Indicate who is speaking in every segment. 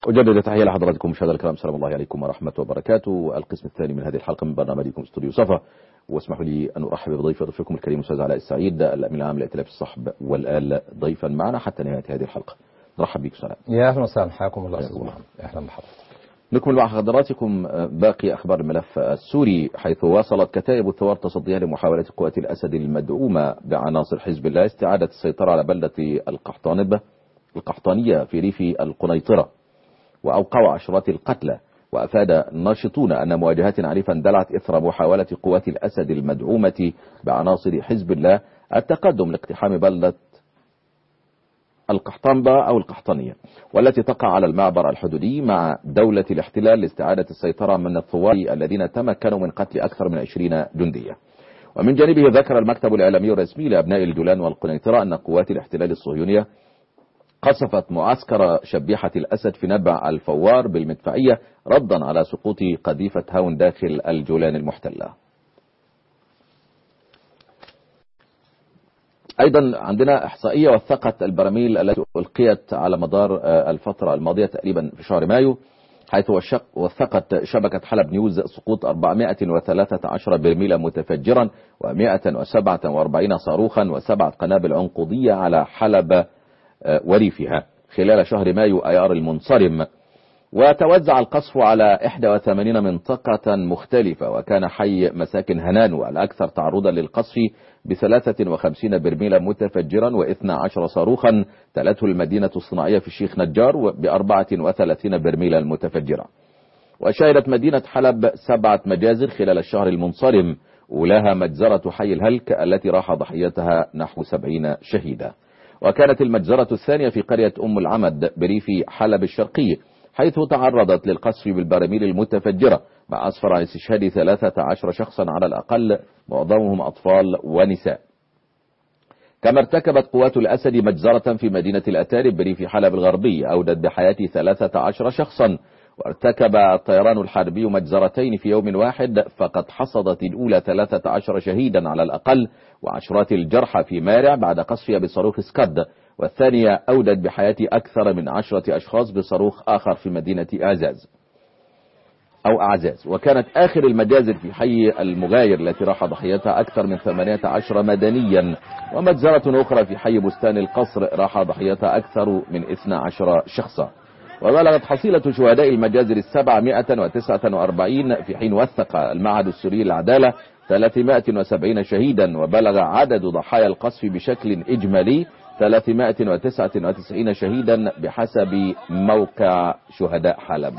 Speaker 1: أجدد تحية لحضراتكم مشاهدينا الكرام السلام الله عليكم ورحمة وبركاته القسم الثاني من هذه الحلقة من برنامجكم استوديو صفا واسمحوا لي أن أرحب بضيف ضيفكم الكريم أستاذ علاء السعيد الأمين العام لائتلاف الصحب والآل ضيفا معنا حتى نهاية هذه الحلقة نرحب بك سلام
Speaker 2: يا أهلا وسهلا حياكم الله أستاذ محمد أهلا بحضرتك
Speaker 1: نكمل مع حضراتكم باقي أخبار الملف السوري حيث واصلت كتائب الثوار تصديها لمحاولة قوات الأسد المدعومة بعناصر حزب الله استعادة السيطرة على بلدة القحطانبة القحطانية في ريف القنيطرة وأوقعوا عشرات القتلى وأفاد ناشطون أن مواجهات عنيفة اندلعت إثر محاولة قوات الأسد المدعومة بعناصر حزب الله التقدم لاقتحام بلدة القحطنبة أو القحطانية والتي تقع على المعبر الحدودي مع دولة الاحتلال لاستعادة السيطرة من الثوار الذين تمكنوا من قتل أكثر من 20 جندية ومن جانبه ذكر المكتب الإعلامي الرسمي لأبناء الجولان والقنيطرة أن قوات الاحتلال الصهيونية قصفت معسكر شبيحة الأسد في نبع الفوار بالمدفعية ردا على سقوط قذيفة هاون داخل الجولان المحتلة أيضا عندنا إحصائية وثقت البراميل التي ألقيت على مدار الفترة الماضية تقريبا في شهر مايو حيث وثقت شبكة حلب نيوز سقوط 413 برميلا متفجرا و147 صاروخا وسبعة قنابل عنقودية على حلب وريفها خلال شهر مايو أيار المنصرم وتوزع القصف على 81 منطقة مختلفة وكان حي مساكن هنانو الأكثر تعرضا للقصف ب 53 برميلا متفجرا و12 صاروخا تلته المدينة الصناعية في الشيخ نجار ب 34 برميلا متفجرة وشهدت مدينة حلب سبعة مجازر خلال الشهر المنصرم أولاها مجزرة حي الهلك التي راح ضحيتها نحو 70 شهيدا وكانت المجزرة الثانية في قرية أم العمد بريف حلب الشرقي حيث تعرضت للقصف بالبراميل المتفجرة مع أسفر عن استشهاد 13 شخصا على الأقل معظمهم أطفال ونساء كما ارتكبت قوات الأسد مجزرة في مدينة الأتارب بريف حلب الغربي أودت بحياة 13 شخصا وارتكب الطيران الحربي مجزرتين في يوم واحد فقد حصدت الأولى 13 شهيدا على الأقل وعشرات الجرحى في مارع بعد قصفها بصاروخ سكد والثانية أودت بحياة أكثر من عشرة أشخاص بصاروخ آخر في مدينة أعزاز أو أعزاز وكانت آخر المجازر في حي المغاير التي راح ضحيتها أكثر من 18 مدنيا ومجزرة أخرى في حي بستان القصر راح ضحيتها أكثر من 12 شخصا وبلغت حصيلة شهداء المجازر السبع 149 في حين وثق المعهد السوري للعدالة 370 شهيدا وبلغ عدد ضحايا القصف بشكل إجمالي 399 شهيدا بحسب موقع شهداء حلب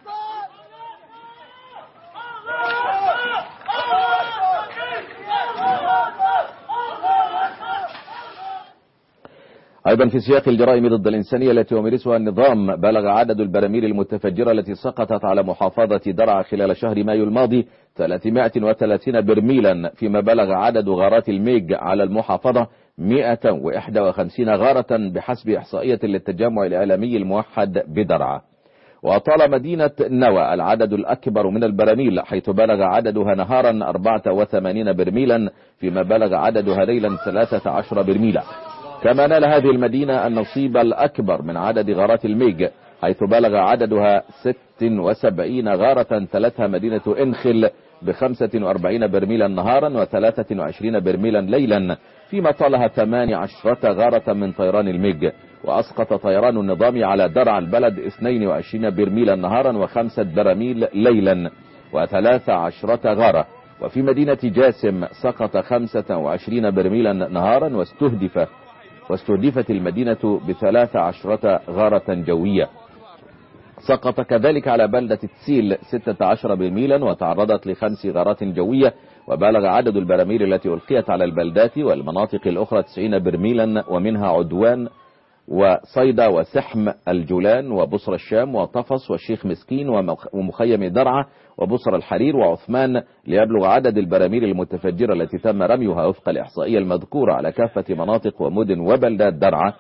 Speaker 1: أيضا في سياق الجرائم ضد الإنسانية التي يمارسها النظام بلغ عدد البراميل المتفجرة التي سقطت على محافظة درعا خلال شهر مايو الماضي 330 برميلا فيما بلغ عدد غارات الميج على المحافظة 151 غارة بحسب إحصائية للتجمع الإعلامي الموحد بدرعا وطال مدينة نوى العدد الأكبر من البراميل حيث بلغ عددها نهارا 84 برميلا فيما بلغ عددها ليلا 13 برميلا كما نال هذه المدينة النصيب الأكبر من عدد غارات الميج حيث بلغ عددها 76 غارة تلتها مدينة إنخل ب 45 برميلا نهارا و23 برميلا ليلا فيما طالها 18 غارة من طيران الميج وأسقط طيران النظام على درع البلد 22 برميلا نهارا وخمسة براميل ليلا و13 غارة وفي مدينة جاسم سقط 25 برميلا نهارا واستهدف واستهدفت المدينة بثلاث عشرة غارة جوية سقط كذلك على بلدة تسيل 16 برميلا وتعرضت لخمس غارات جوية وبلغ عدد البراميل التي ألقيت على البلدات والمناطق الأخرى 90 برميلا ومنها عدوان وصيدا وسحم الجولان وبصر الشام وطفص والشيخ مسكين ومخيم درعا وبصر الحرير وعثمان ليبلغ عدد البراميل المتفجرة التي تم رميها وفق الإحصائية المذكورة على كافة مناطق ومدن وبلدات درعا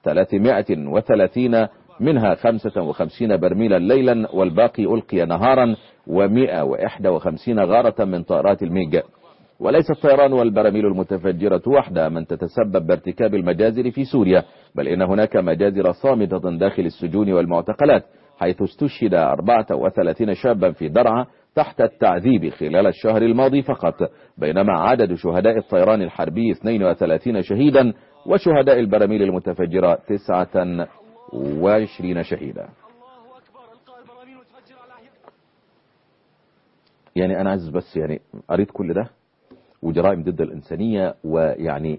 Speaker 1: 330 منها 55 برميلا ليلا والباقي ألقي نهارا و151 غارة من طائرات الميج وليس الطيران والبراميل المتفجرة وحدها من تتسبب بارتكاب المجازر في سوريا بل إن هناك مجازر صامتة داخل السجون والمعتقلات حيث استشهد 34 شابا في درعا تحت التعذيب خلال الشهر الماضي فقط بينما عدد شهداء الطيران الحربي 32 شهيدا وشهداء البراميل المتفجرة 29 شهيدا يعني أنا عايز بس يعني قريت كل ده وجرائم ضد الإنسانية ويعني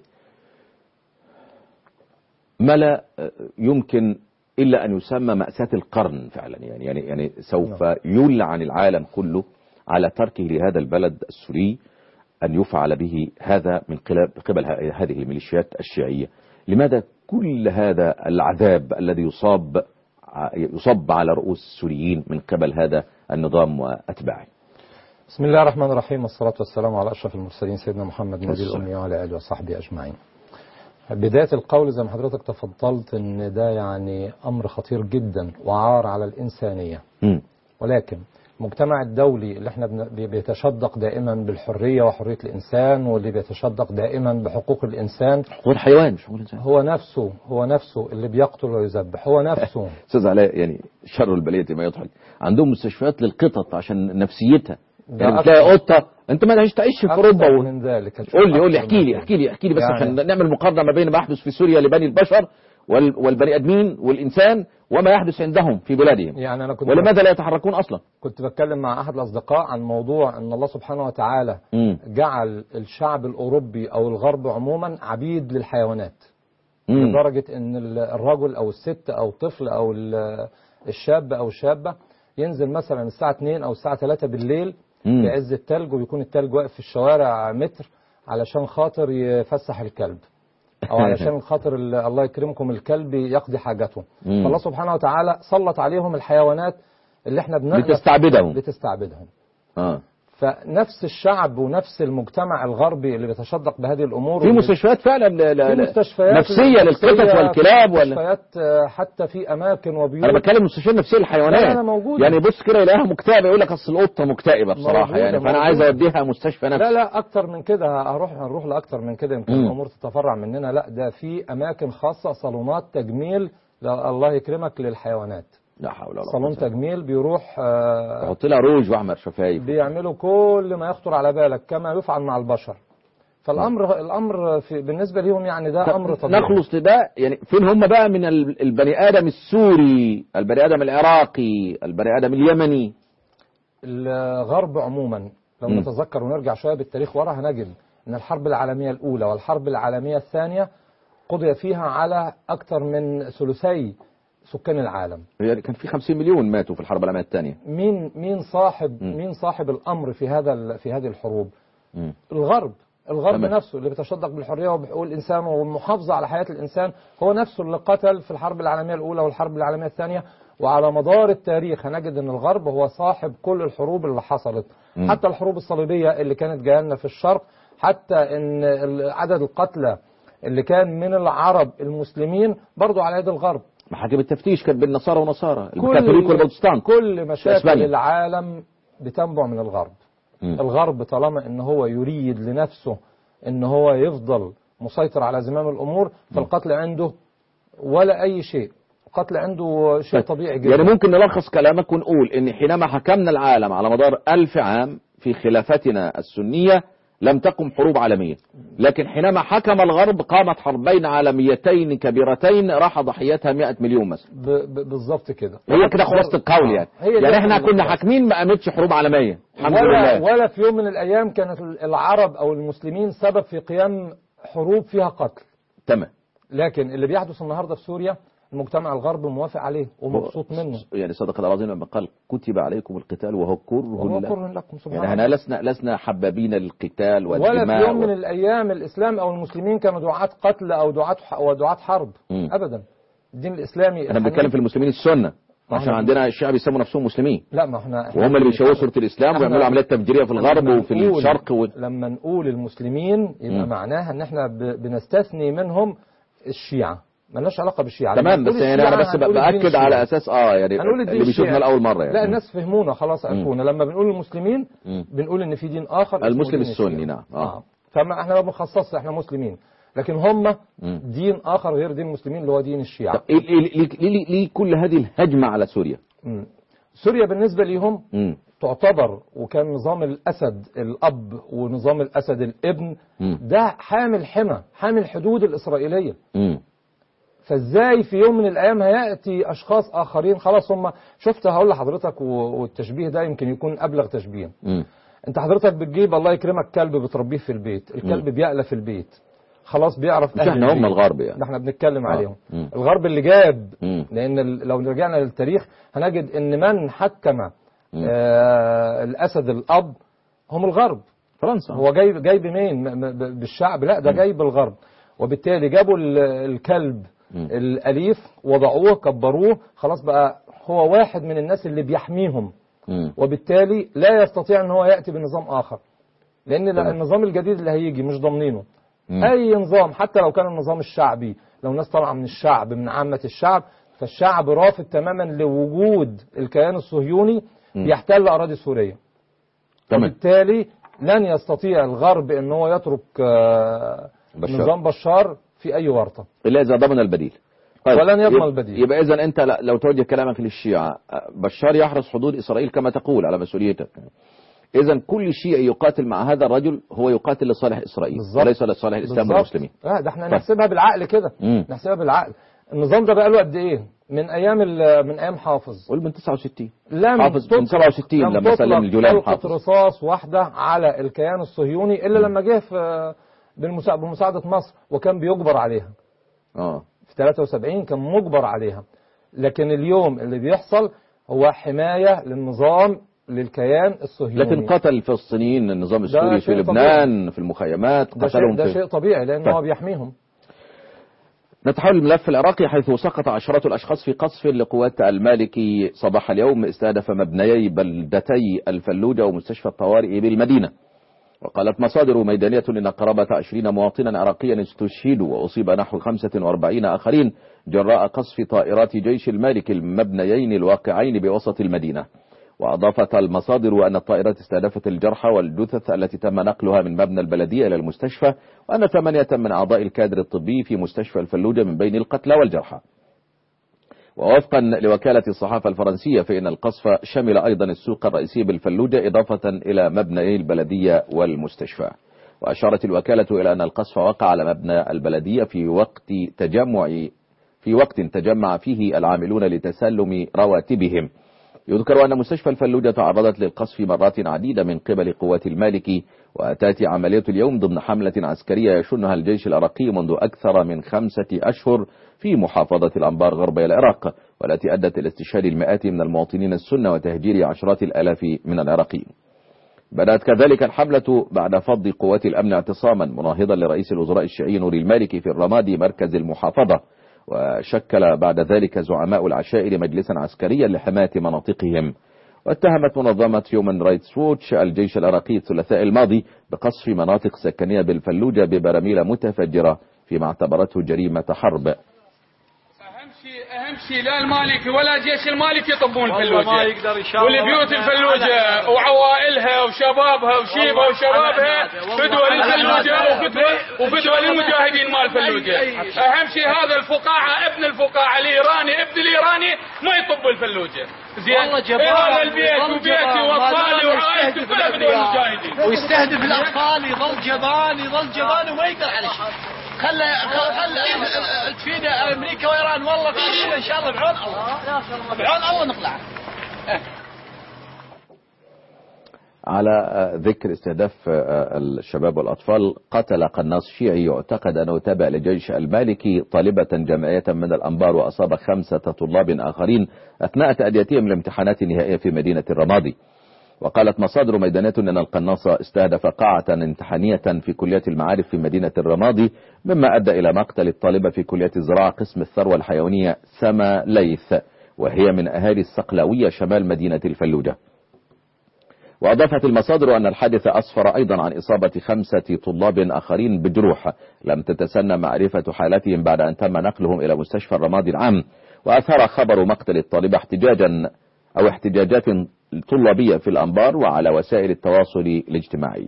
Speaker 1: ما لا يمكن إلا أن يسمى مأساة القرن فعلا يعني يعني يعني سوف يلعن العالم كله على تركه لهذا البلد السوري أن يفعل به هذا من قبل هذه الميليشيات الشيعية لماذا كل هذا العذاب الذي يصاب يصب على رؤوس السوريين من قبل هذا النظام وأتباعه
Speaker 2: بسم الله الرحمن الرحيم والصلاة والسلام على أشرف المرسلين سيدنا محمد النبي الأمي وعلى آله وصحبه أجمعين بداية القول زي ما حضرتك تفضلت ان ده يعني امر خطير جدا وعار على الانسانية
Speaker 1: م.
Speaker 2: ولكن المجتمع الدولي اللي احنا بن- بيتشدق دائما بالحرية وحرية الانسان واللي بيتشدق دائما بحقوق الانسان
Speaker 1: هو الحيوان مش هو الإنسان
Speaker 2: هو نفسه هو نفسه اللي بيقتل ويذبح هو نفسه
Speaker 1: استاذ علاء يعني شر البلية ما يضحك عندهم مستشفيات للقطط عشان نفسيتها
Speaker 2: ده
Speaker 1: يعني
Speaker 2: أكتر.
Speaker 1: تلاقي قطة انت ما تعيش تعيش في اوروبا
Speaker 2: أكثر
Speaker 1: و...
Speaker 2: من ذلك هتشوف
Speaker 1: قول لي قول لي
Speaker 2: أكثر
Speaker 1: احكي
Speaker 2: من
Speaker 1: لي
Speaker 2: ذلك.
Speaker 1: احكي لي احكي لي بس
Speaker 2: يعني-
Speaker 1: عشان نعمل مقارنة ما بين ما يحدث في سوريا لبني البشر وال... والبني ادمين والانسان وما يحدث عندهم في بلادهم
Speaker 2: يعني انا كنت
Speaker 1: ولماذا لا يتحركون اصلا
Speaker 2: كنت بتكلم مع احد الاصدقاء عن موضوع ان الله سبحانه وتعالى
Speaker 1: مم.
Speaker 2: جعل الشعب الاوروبي او الغرب عموما عبيد للحيوانات
Speaker 1: مم.
Speaker 2: لدرجة ان ال- الرجل او الست او الطفل او ال- الشاب او الشابة ينزل مثلا الساعة 2 او الساعة 3 بالليل
Speaker 1: مم.
Speaker 2: في عز التلج وبيكون التلج واقف في الشوارع متر علشان خاطر يفسح الكلب او علشان خاطر ال- الله يكرمكم الكلب يقضي حاجته
Speaker 1: مم.
Speaker 2: فالله سبحانه وتعالى سلط عليهم الحيوانات اللي احنا بنأنف
Speaker 1: لتستعبدهم
Speaker 2: بتستعبدهم
Speaker 1: اه
Speaker 2: فنفس الشعب ونفس المجتمع الغربي اللي بيتشدق بهذه الامور
Speaker 1: في
Speaker 2: واللي-
Speaker 1: مستشفيات فعلا ل... ل...
Speaker 2: في
Speaker 1: ل...
Speaker 2: مستشفيات
Speaker 1: نفسية للقطط والكلاب ولا
Speaker 2: مستشفيات آه، حتى في اماكن وبيوت
Speaker 1: انا بتكلم مستشفيات نفسيه للحيوانات
Speaker 2: لا، لا، موجودة.
Speaker 1: يعني بص كده يلاقيها مكتئبه يقول لك اصل القطه مكتئبه بصراحه
Speaker 2: موجودة،
Speaker 1: يعني فانا
Speaker 2: موجودة.
Speaker 1: عايز اوديها مستشفى نفسي
Speaker 2: لا لا اكتر من كده هروح هنروح لاكتر من كده يمكن
Speaker 1: مم.
Speaker 2: الامور تتفرع مننا لا ده في اماكن خاصه صالونات تجميل لا- الله يكرمك للحيوانات
Speaker 1: لا حول ولا
Speaker 2: صالون
Speaker 1: قوه
Speaker 2: تجميل بيروح آه،
Speaker 1: حط لها روج واحمر شفايف
Speaker 2: بيعملوا كل ما يخطر على بالك كما يفعل مع البشر فالامر الامر في بالنسبه لهم يعني ده امر طبيعي
Speaker 1: نخلص لده يعني فين هم بقى من ال- البني ادم السوري البني ادم العراقي البني ادم اليمني
Speaker 2: الغرب عموما لو
Speaker 1: مم.
Speaker 2: نتذكر ونرجع شويه بالتاريخ ورا هنجد ان الحرب العالميه الاولى والحرب العالميه الثانيه قضي فيها على اكثر من ثلثي سكان العالم
Speaker 1: يعني كان في 50 مليون ماتوا في الحرب العالميه الثانيه
Speaker 2: مين مين صاحب
Speaker 1: مم.
Speaker 2: مين صاحب الامر في هذا ال- في هذه الحروب
Speaker 1: مم.
Speaker 2: الغرب الغرب
Speaker 1: تمام.
Speaker 2: نفسه اللي بيتشدق بالحريه وبحقوق الانسان والمحافظه على حياه الانسان هو نفسه اللي قتل في الحرب العالميه الاولى والحرب العالميه الثانيه وعلى مدار التاريخ هنجد ان الغرب هو صاحب كل الحروب اللي حصلت
Speaker 1: مم.
Speaker 2: حتى الحروب الصليبيه اللي كانت جايه لنا في الشرق حتى ان ال- عدد القتلى اللي كان من العرب المسلمين برضو على يد الغرب
Speaker 1: محاكم التفتيش كانت بين نصارى ونصارى الكاثوليك والبروتستانت
Speaker 2: كل مشاكل
Speaker 1: إسبانيا.
Speaker 2: العالم بتنبع من الغرب
Speaker 1: مم.
Speaker 2: الغرب طالما ان هو يريد لنفسه ان هو يفضل مسيطر على زمام الامور فالقتل عنده ولا اي شيء القتل عنده شيء طبيعي جدا
Speaker 1: يعني ممكن نلخص كلامك ونقول ان حينما حكمنا العالم على مدار ألف عام في خلافتنا السنية لم تقم حروب عالمية لكن حينما حكم الغرب قامت حربين عالميتين كبيرتين راح ضحيتها 100 مليون مثلا
Speaker 2: ب- ب- بالظبط كده
Speaker 1: هي كده خلاصة القول يعني
Speaker 2: هي دي
Speaker 1: يعني احنا
Speaker 2: خلاصة
Speaker 1: كنا
Speaker 2: القول.
Speaker 1: حاكمين ما قامتش حروب عالمية الحمد
Speaker 2: ولا,
Speaker 1: لله
Speaker 2: ولا في يوم من الايام كانت العرب او المسلمين سبب في قيام حروب فيها قتل
Speaker 1: تمام
Speaker 2: لكن اللي بيحدث النهارده في سوريا المجتمع الغربي موافق عليه ومبسوط منه
Speaker 1: يعني صدق الله العظيم لما قال كتب عليكم القتال وهو كره
Speaker 2: وهو
Speaker 1: لكم
Speaker 2: كره لكم سبحان
Speaker 1: يعني
Speaker 2: الله
Speaker 1: احنا لسنا لسنا حبابين للقتال
Speaker 2: ولا
Speaker 1: والدماء
Speaker 2: في يوم
Speaker 1: و-
Speaker 2: من الايام الاسلام او المسلمين كانوا دعاة قتل او دعاة ودعاة حرب
Speaker 1: مم.
Speaker 2: ابدا الدين الاسلامي
Speaker 1: احنا بنتكلم في المسلمين السنة عشان
Speaker 2: احنا-
Speaker 1: عندنا الشعب يسموا نفسهم مسلمين
Speaker 2: لا ما احنا إحنا-
Speaker 1: وهم اللي بيشوهوا صورة الإسلام
Speaker 2: إحنا-
Speaker 1: ويعملوا عمليات تفجيرية في الغرب
Speaker 2: لما
Speaker 1: وفي
Speaker 2: نقول-
Speaker 1: الشرق و...
Speaker 2: لما نقول المسلمين يبقى
Speaker 1: مم.
Speaker 2: معناها ان احنا ب- بنستثني منهم الشيعة ملناش علاقة بالشيعة
Speaker 1: تمام
Speaker 2: لما
Speaker 1: بس
Speaker 2: نقول
Speaker 1: يعني أنا
Speaker 2: الشيعة
Speaker 1: بس
Speaker 2: هنقول الدين
Speaker 1: بأكد على
Speaker 2: الشيعي.
Speaker 1: أساس آه يعني
Speaker 2: هنقول الدين
Speaker 1: اللي بيشوفنا
Speaker 2: الشيعي.
Speaker 1: لأول مرة يعني
Speaker 2: لا الناس فهمونا خلاص عرفونا لما بنقول المسلمين
Speaker 1: مم.
Speaker 2: بنقول ان في دين اخر اسمه
Speaker 1: المسلم
Speaker 2: دين
Speaker 1: السني،
Speaker 2: الشيعة.
Speaker 1: نعم. آه.
Speaker 2: آه. فما احنا ما بنخصصش احنا مسلمين لكن هم
Speaker 1: مم.
Speaker 2: دين اخر غير دين المسلمين اللي هو دين الشيعة
Speaker 1: طب إيه- إيه- ليه ليه- ليه كل هذه الهجمة على سوريا
Speaker 2: مم. سوريا بالنسبة ليهم
Speaker 1: مم.
Speaker 2: تعتبر وكان نظام الأسد الأب ونظام الأسد الابن
Speaker 1: مم.
Speaker 2: ده حامل حمى حامل حدود الإسرائيلية
Speaker 1: مم.
Speaker 2: فازاي في يوم من الايام هياتي اشخاص اخرين خلاص هم شفت هقول لحضرتك و- والتشبيه ده يمكن يكون ابلغ تشبيه
Speaker 1: مم.
Speaker 2: انت حضرتك بتجيب الله يكرمك كلب بتربيه في البيت الكلب بيألى في البيت خلاص بيعرف
Speaker 1: مش
Speaker 2: أهل
Speaker 1: احنا هم
Speaker 2: البيت.
Speaker 1: الغرب يعني
Speaker 2: ده احنا بنتكلم
Speaker 1: آه.
Speaker 2: عليهم
Speaker 1: مم.
Speaker 2: الغرب اللي جاب
Speaker 1: مم.
Speaker 2: لان ال- لو رجعنا للتاريخ هنجد ان من حكم آه الاسد الاب هم الغرب
Speaker 1: فرنسا
Speaker 2: هو جايب جايب مين م- م- ب- بالشعب لا ده جايب الغرب وبالتالي جابوا ال- الكلب
Speaker 1: مم.
Speaker 2: الاليف وضعوه كبروه خلاص بقى هو واحد من الناس اللي بيحميهم
Speaker 1: مم.
Speaker 2: وبالتالي لا يستطيع ان هو ياتي بنظام اخر لان لا-
Speaker 1: تمام.
Speaker 2: النظام الجديد اللي هيجي مش ضامنينه
Speaker 1: مم.
Speaker 2: اي نظام حتى لو كان النظام الشعبي لو ناس طالعه من الشعب من عامه الشعب فالشعب رافض تماما لوجود الكيان الصهيوني
Speaker 1: مم.
Speaker 2: بيحتل اراضي سوريا
Speaker 1: تمام
Speaker 2: وبالتالي لن يستطيع الغرب ان هو يترك آه،
Speaker 1: بشار.
Speaker 2: نظام بشار في اي ورطه
Speaker 1: الا اذا ضمن البديل
Speaker 2: ولن يضمن
Speaker 1: يب-
Speaker 2: البديل.
Speaker 1: يبقى اذا انت ل- لو توجه كلامك للشيعة أه، بشار يحرس حدود اسرائيل كما تقول على مسؤوليتك اذا كل شيعي يقاتل مع هذا الرجل هو يقاتل لصالح اسرائيل
Speaker 2: بالظبط.
Speaker 1: وليس لصالح الاسلام
Speaker 2: بالظبط.
Speaker 1: والمسلمين
Speaker 2: لا ده احنا
Speaker 1: طيب.
Speaker 2: نحسبها بالعقل كده
Speaker 1: مم.
Speaker 2: نحسبها بالعقل النظام ده بقى له قد ايه من ايام ال- من ايام حافظ
Speaker 1: قول من 69
Speaker 2: لم
Speaker 1: حافظ من
Speaker 2: تطلق-
Speaker 1: 67
Speaker 2: لم
Speaker 1: لما سلم
Speaker 2: تطلق
Speaker 1: الجولان
Speaker 2: طلقة
Speaker 1: حافظ
Speaker 2: رصاص واحدة على الكيان الصهيوني إلا لما جه في بالمسا- بمساعدة مصر وكان بيجبر عليها
Speaker 1: اه
Speaker 2: في 73 كان مجبر عليها لكن اليوم اللي بيحصل هو حماية للنظام للكيان الصهيوني
Speaker 1: لكن قتل الفلسطينيين النظام
Speaker 2: ده
Speaker 1: السوري في
Speaker 2: شيء
Speaker 1: لبنان في المخيمات
Speaker 2: ده شيء,
Speaker 1: قتلهم
Speaker 2: ده
Speaker 1: في
Speaker 2: شيء طبيعي لأن
Speaker 1: طيب.
Speaker 2: هو بيحميهم
Speaker 1: نتحول الملف العراقي حيث سقط عشرات الأشخاص في قصف لقوات المالكي صباح اليوم استهدف مبنيي بلدتي الفلوجة ومستشفى الطوارئ بالمدينة وقالت مصادر ميدانية أن قرابة 20 مواطنا عراقيا استشهدوا وأصيب نحو 45 آخرين جراء قصف طائرات جيش المالك المبنيين الواقعين بوسط المدينة وأضافت المصادر أن الطائرات استهدفت الجرحى والجثث التي تم نقلها من مبنى البلدية إلى المستشفى وأن ثمانية من أعضاء الكادر الطبي في مستشفى الفلوجة من بين القتلى والجرحى ووفقا لوكالة الصحافة الفرنسية فإن القصف شمل أيضا السوق الرئيسي بالفلوجة إضافة إلى مبنيي البلدية والمستشفى وأشارت الوكالة إلى أن القصف وقع على مبنى البلدية في وقت تجمع في وقت تجمع فيه العاملون لتسلم رواتبهم يذكر أن مستشفى الفلوجة تعرضت للقصف مرات عديدة من قبل قوات المالكي وتأتي عملية اليوم ضمن حملة عسكرية يشنها الجيش العراقي منذ أكثر من خمسة أشهر في محافظة الأنبار غربي العراق والتي أدت إلى استشهاد المئات من المواطنين السنة وتهجير عشرات الآلاف من العراقيين بدأت كذلك الحملة بعد فض قوات الأمن اعتصاما مناهضا لرئيس الوزراء الشيعي نور المالكي في الرمادي مركز المحافظة وشكل بعد ذلك زعماء العشائر مجلسا عسكريا لحماية مناطقهم واتهمت منظمة هيومن رايتس ووتش الجيش العراقي الثلاثاء الماضي بقصف مناطق سكنية بالفلوجة ببراميل متفجرة فيما اعتبرته جريمة حرب
Speaker 3: اهم شيء اهم شيء لا المالكي ولا جيش المالكي يطبون
Speaker 4: والله
Speaker 3: الفلوجه
Speaker 4: ما يقدر إن شاء الله
Speaker 3: والبيوت
Speaker 4: وإحنا
Speaker 3: الفلوجه
Speaker 4: على-
Speaker 3: وعوائلها وشبابها وشيبها
Speaker 4: والله
Speaker 3: وشبابها
Speaker 4: على- والله
Speaker 3: فدوى
Speaker 4: على-
Speaker 3: للفلوجه
Speaker 4: على-
Speaker 3: وفدوى وفدوى للمجاهدين مال الفلوجه
Speaker 4: أي- أي-
Speaker 3: اهم شيء هذا الفقاعه ابن الفقاعه الايراني ابن الايراني ما يطب الفلوجه زين
Speaker 4: والله جبار
Speaker 3: إيه هذا البيت
Speaker 4: والله
Speaker 3: وبيتي
Speaker 4: جبار.
Speaker 3: واطفالي
Speaker 4: ما دام
Speaker 3: وعائلتي
Speaker 4: يستهدف
Speaker 3: كلها فدوى
Speaker 4: الأبرياء.
Speaker 3: المجاهدين
Speaker 4: ويستهدف الاطفال يظل جبان يظل جبان وما يقدر على شيء خلى خلى تفيد امريكا وايران والله في ان شاء الله بعون الله بعون الله نقلع
Speaker 1: على ذكر استهداف الشباب والأطفال قتل قناص شيعي يعتقد أنه تابع لجيش المالكي طالبة جامعية من الأنبار وأصاب خمسة طلاب آخرين أثناء تأديتهم الامتحانات النهائية في مدينة الرمادي وقالت مصادر ميدانية أن القناص استهدف قاعة امتحانية في كلية المعارف في مدينة الرمادي مما أدى إلى مقتل الطالبة في كلية الزراعة قسم الثروة الحيوانية سما ليث وهي من أهالي الصقلاوية شمال مدينة الفلوجة وأضافت المصادر أن الحادث أسفر أيضا عن إصابة خمسة طلاب آخرين بجروح لم تتسنى معرفة حالتهم بعد أن تم نقلهم إلى مستشفى الرمادي العام وأثار خبر مقتل الطالبة احتجاجا أو احتجاجات طلابية في الأنبار وعلى وسائل التواصل الاجتماعي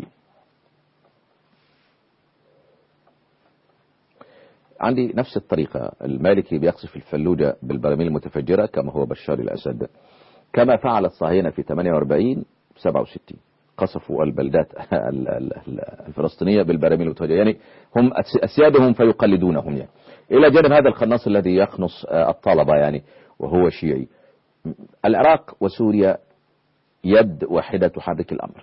Speaker 1: عندي نفس الطريقة المالكي بيقصف الفلوجة بالبراميل المتفجرة كما هو بشار الأسد كما فعل الصهاينة في 48 67 قصفوا البلدات ال- ال- ال- الفلسطينية بالبراميل والتوجيه يعني هم أس- أسيادهم فيقلدونهم يعني إلى جانب هذا القناص الذي يخنص آه، الطلبة يعني وهو شيعي العراق وسوريا يد واحدة تحرك الأمر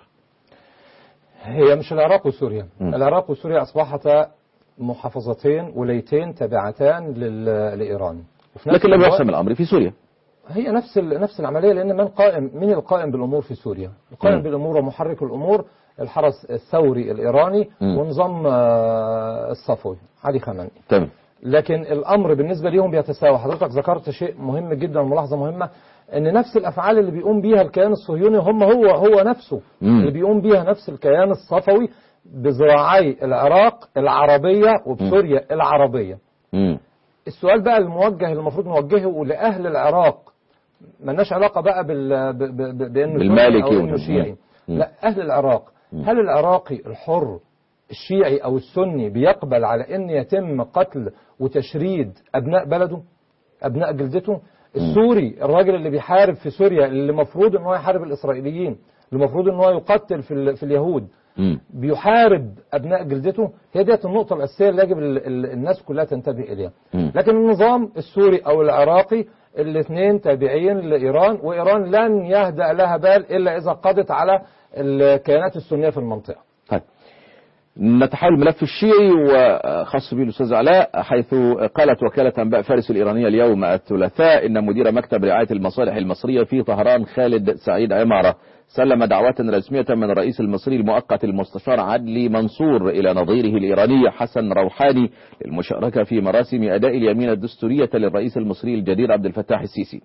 Speaker 2: هي مش العراق وسوريا
Speaker 1: مم.
Speaker 2: العراق وسوريا أصبحتا محافظتين ولايتين تابعتان لل- لإيران وفي نفس
Speaker 1: لكن لم
Speaker 2: الوقت-
Speaker 1: يحسم الأمر في سوريا
Speaker 2: هي نفس ال- نفس العمليه لان من قائم مين القائم بالامور في سوريا؟ القائم
Speaker 1: مم.
Speaker 2: بالامور ومحرك الامور الحرس الثوري الايراني
Speaker 1: مم.
Speaker 2: ونظام آه، الصفوي علي خامنئي.
Speaker 1: تمام
Speaker 2: لكن الامر بالنسبه ليهم بيتساوى، حضرتك ذكرت شيء مهم جدا ملاحظه مهمه ان نفس الافعال اللي بيقوم بيها الكيان الصهيوني هم هو هو نفسه
Speaker 1: مم.
Speaker 2: اللي بيقوم بيها نفس الكيان الصفوي بذراعي العراق العربيه وبسوريا العربيه.
Speaker 1: مم.
Speaker 2: السؤال بقى الموجه اللي المفروض نوجهه لاهل العراق ملناش علاقه بقى بال ب- ب- ب- بانه
Speaker 1: بالمالكي
Speaker 2: سني او
Speaker 1: وال-
Speaker 2: انه شيعي
Speaker 1: مم.
Speaker 2: لا اهل العراق هل العراقي الحر الشيعي او السني بيقبل على ان يتم قتل وتشريد ابناء بلده ابناء جلدته السوري الراجل اللي بيحارب في سوريا اللي المفروض ان هو يحارب الاسرائيليين اللي المفروض ان هو يقتل في ال- في اليهود
Speaker 1: مم.
Speaker 2: بيحارب ابناء جلدته هي ديت النقطه الاساسيه اللي يجب ال- ال- الناس كلها تنتبه اليها
Speaker 1: مم.
Speaker 2: لكن النظام السوري او العراقي الاثنين تابعين لايران وايران لن يهدا لها بال الا اذا قضت على الكيانات السنيه في المنطقه
Speaker 1: طيب نتحول الملف الشيعي وخاص به الاستاذ علاء حيث قالت وكاله انباء فارس الايرانيه اليوم الثلاثاء ان مدير مكتب رعايه المصالح المصريه في طهران خالد سعيد عماره سلم دعوة رسمية من الرئيس المصري المؤقت المستشار عدلي منصور إلى نظيره الإيراني حسن روحاني للمشاركة في مراسم أداء اليمين الدستورية للرئيس المصري الجدير عبد الفتاح السيسي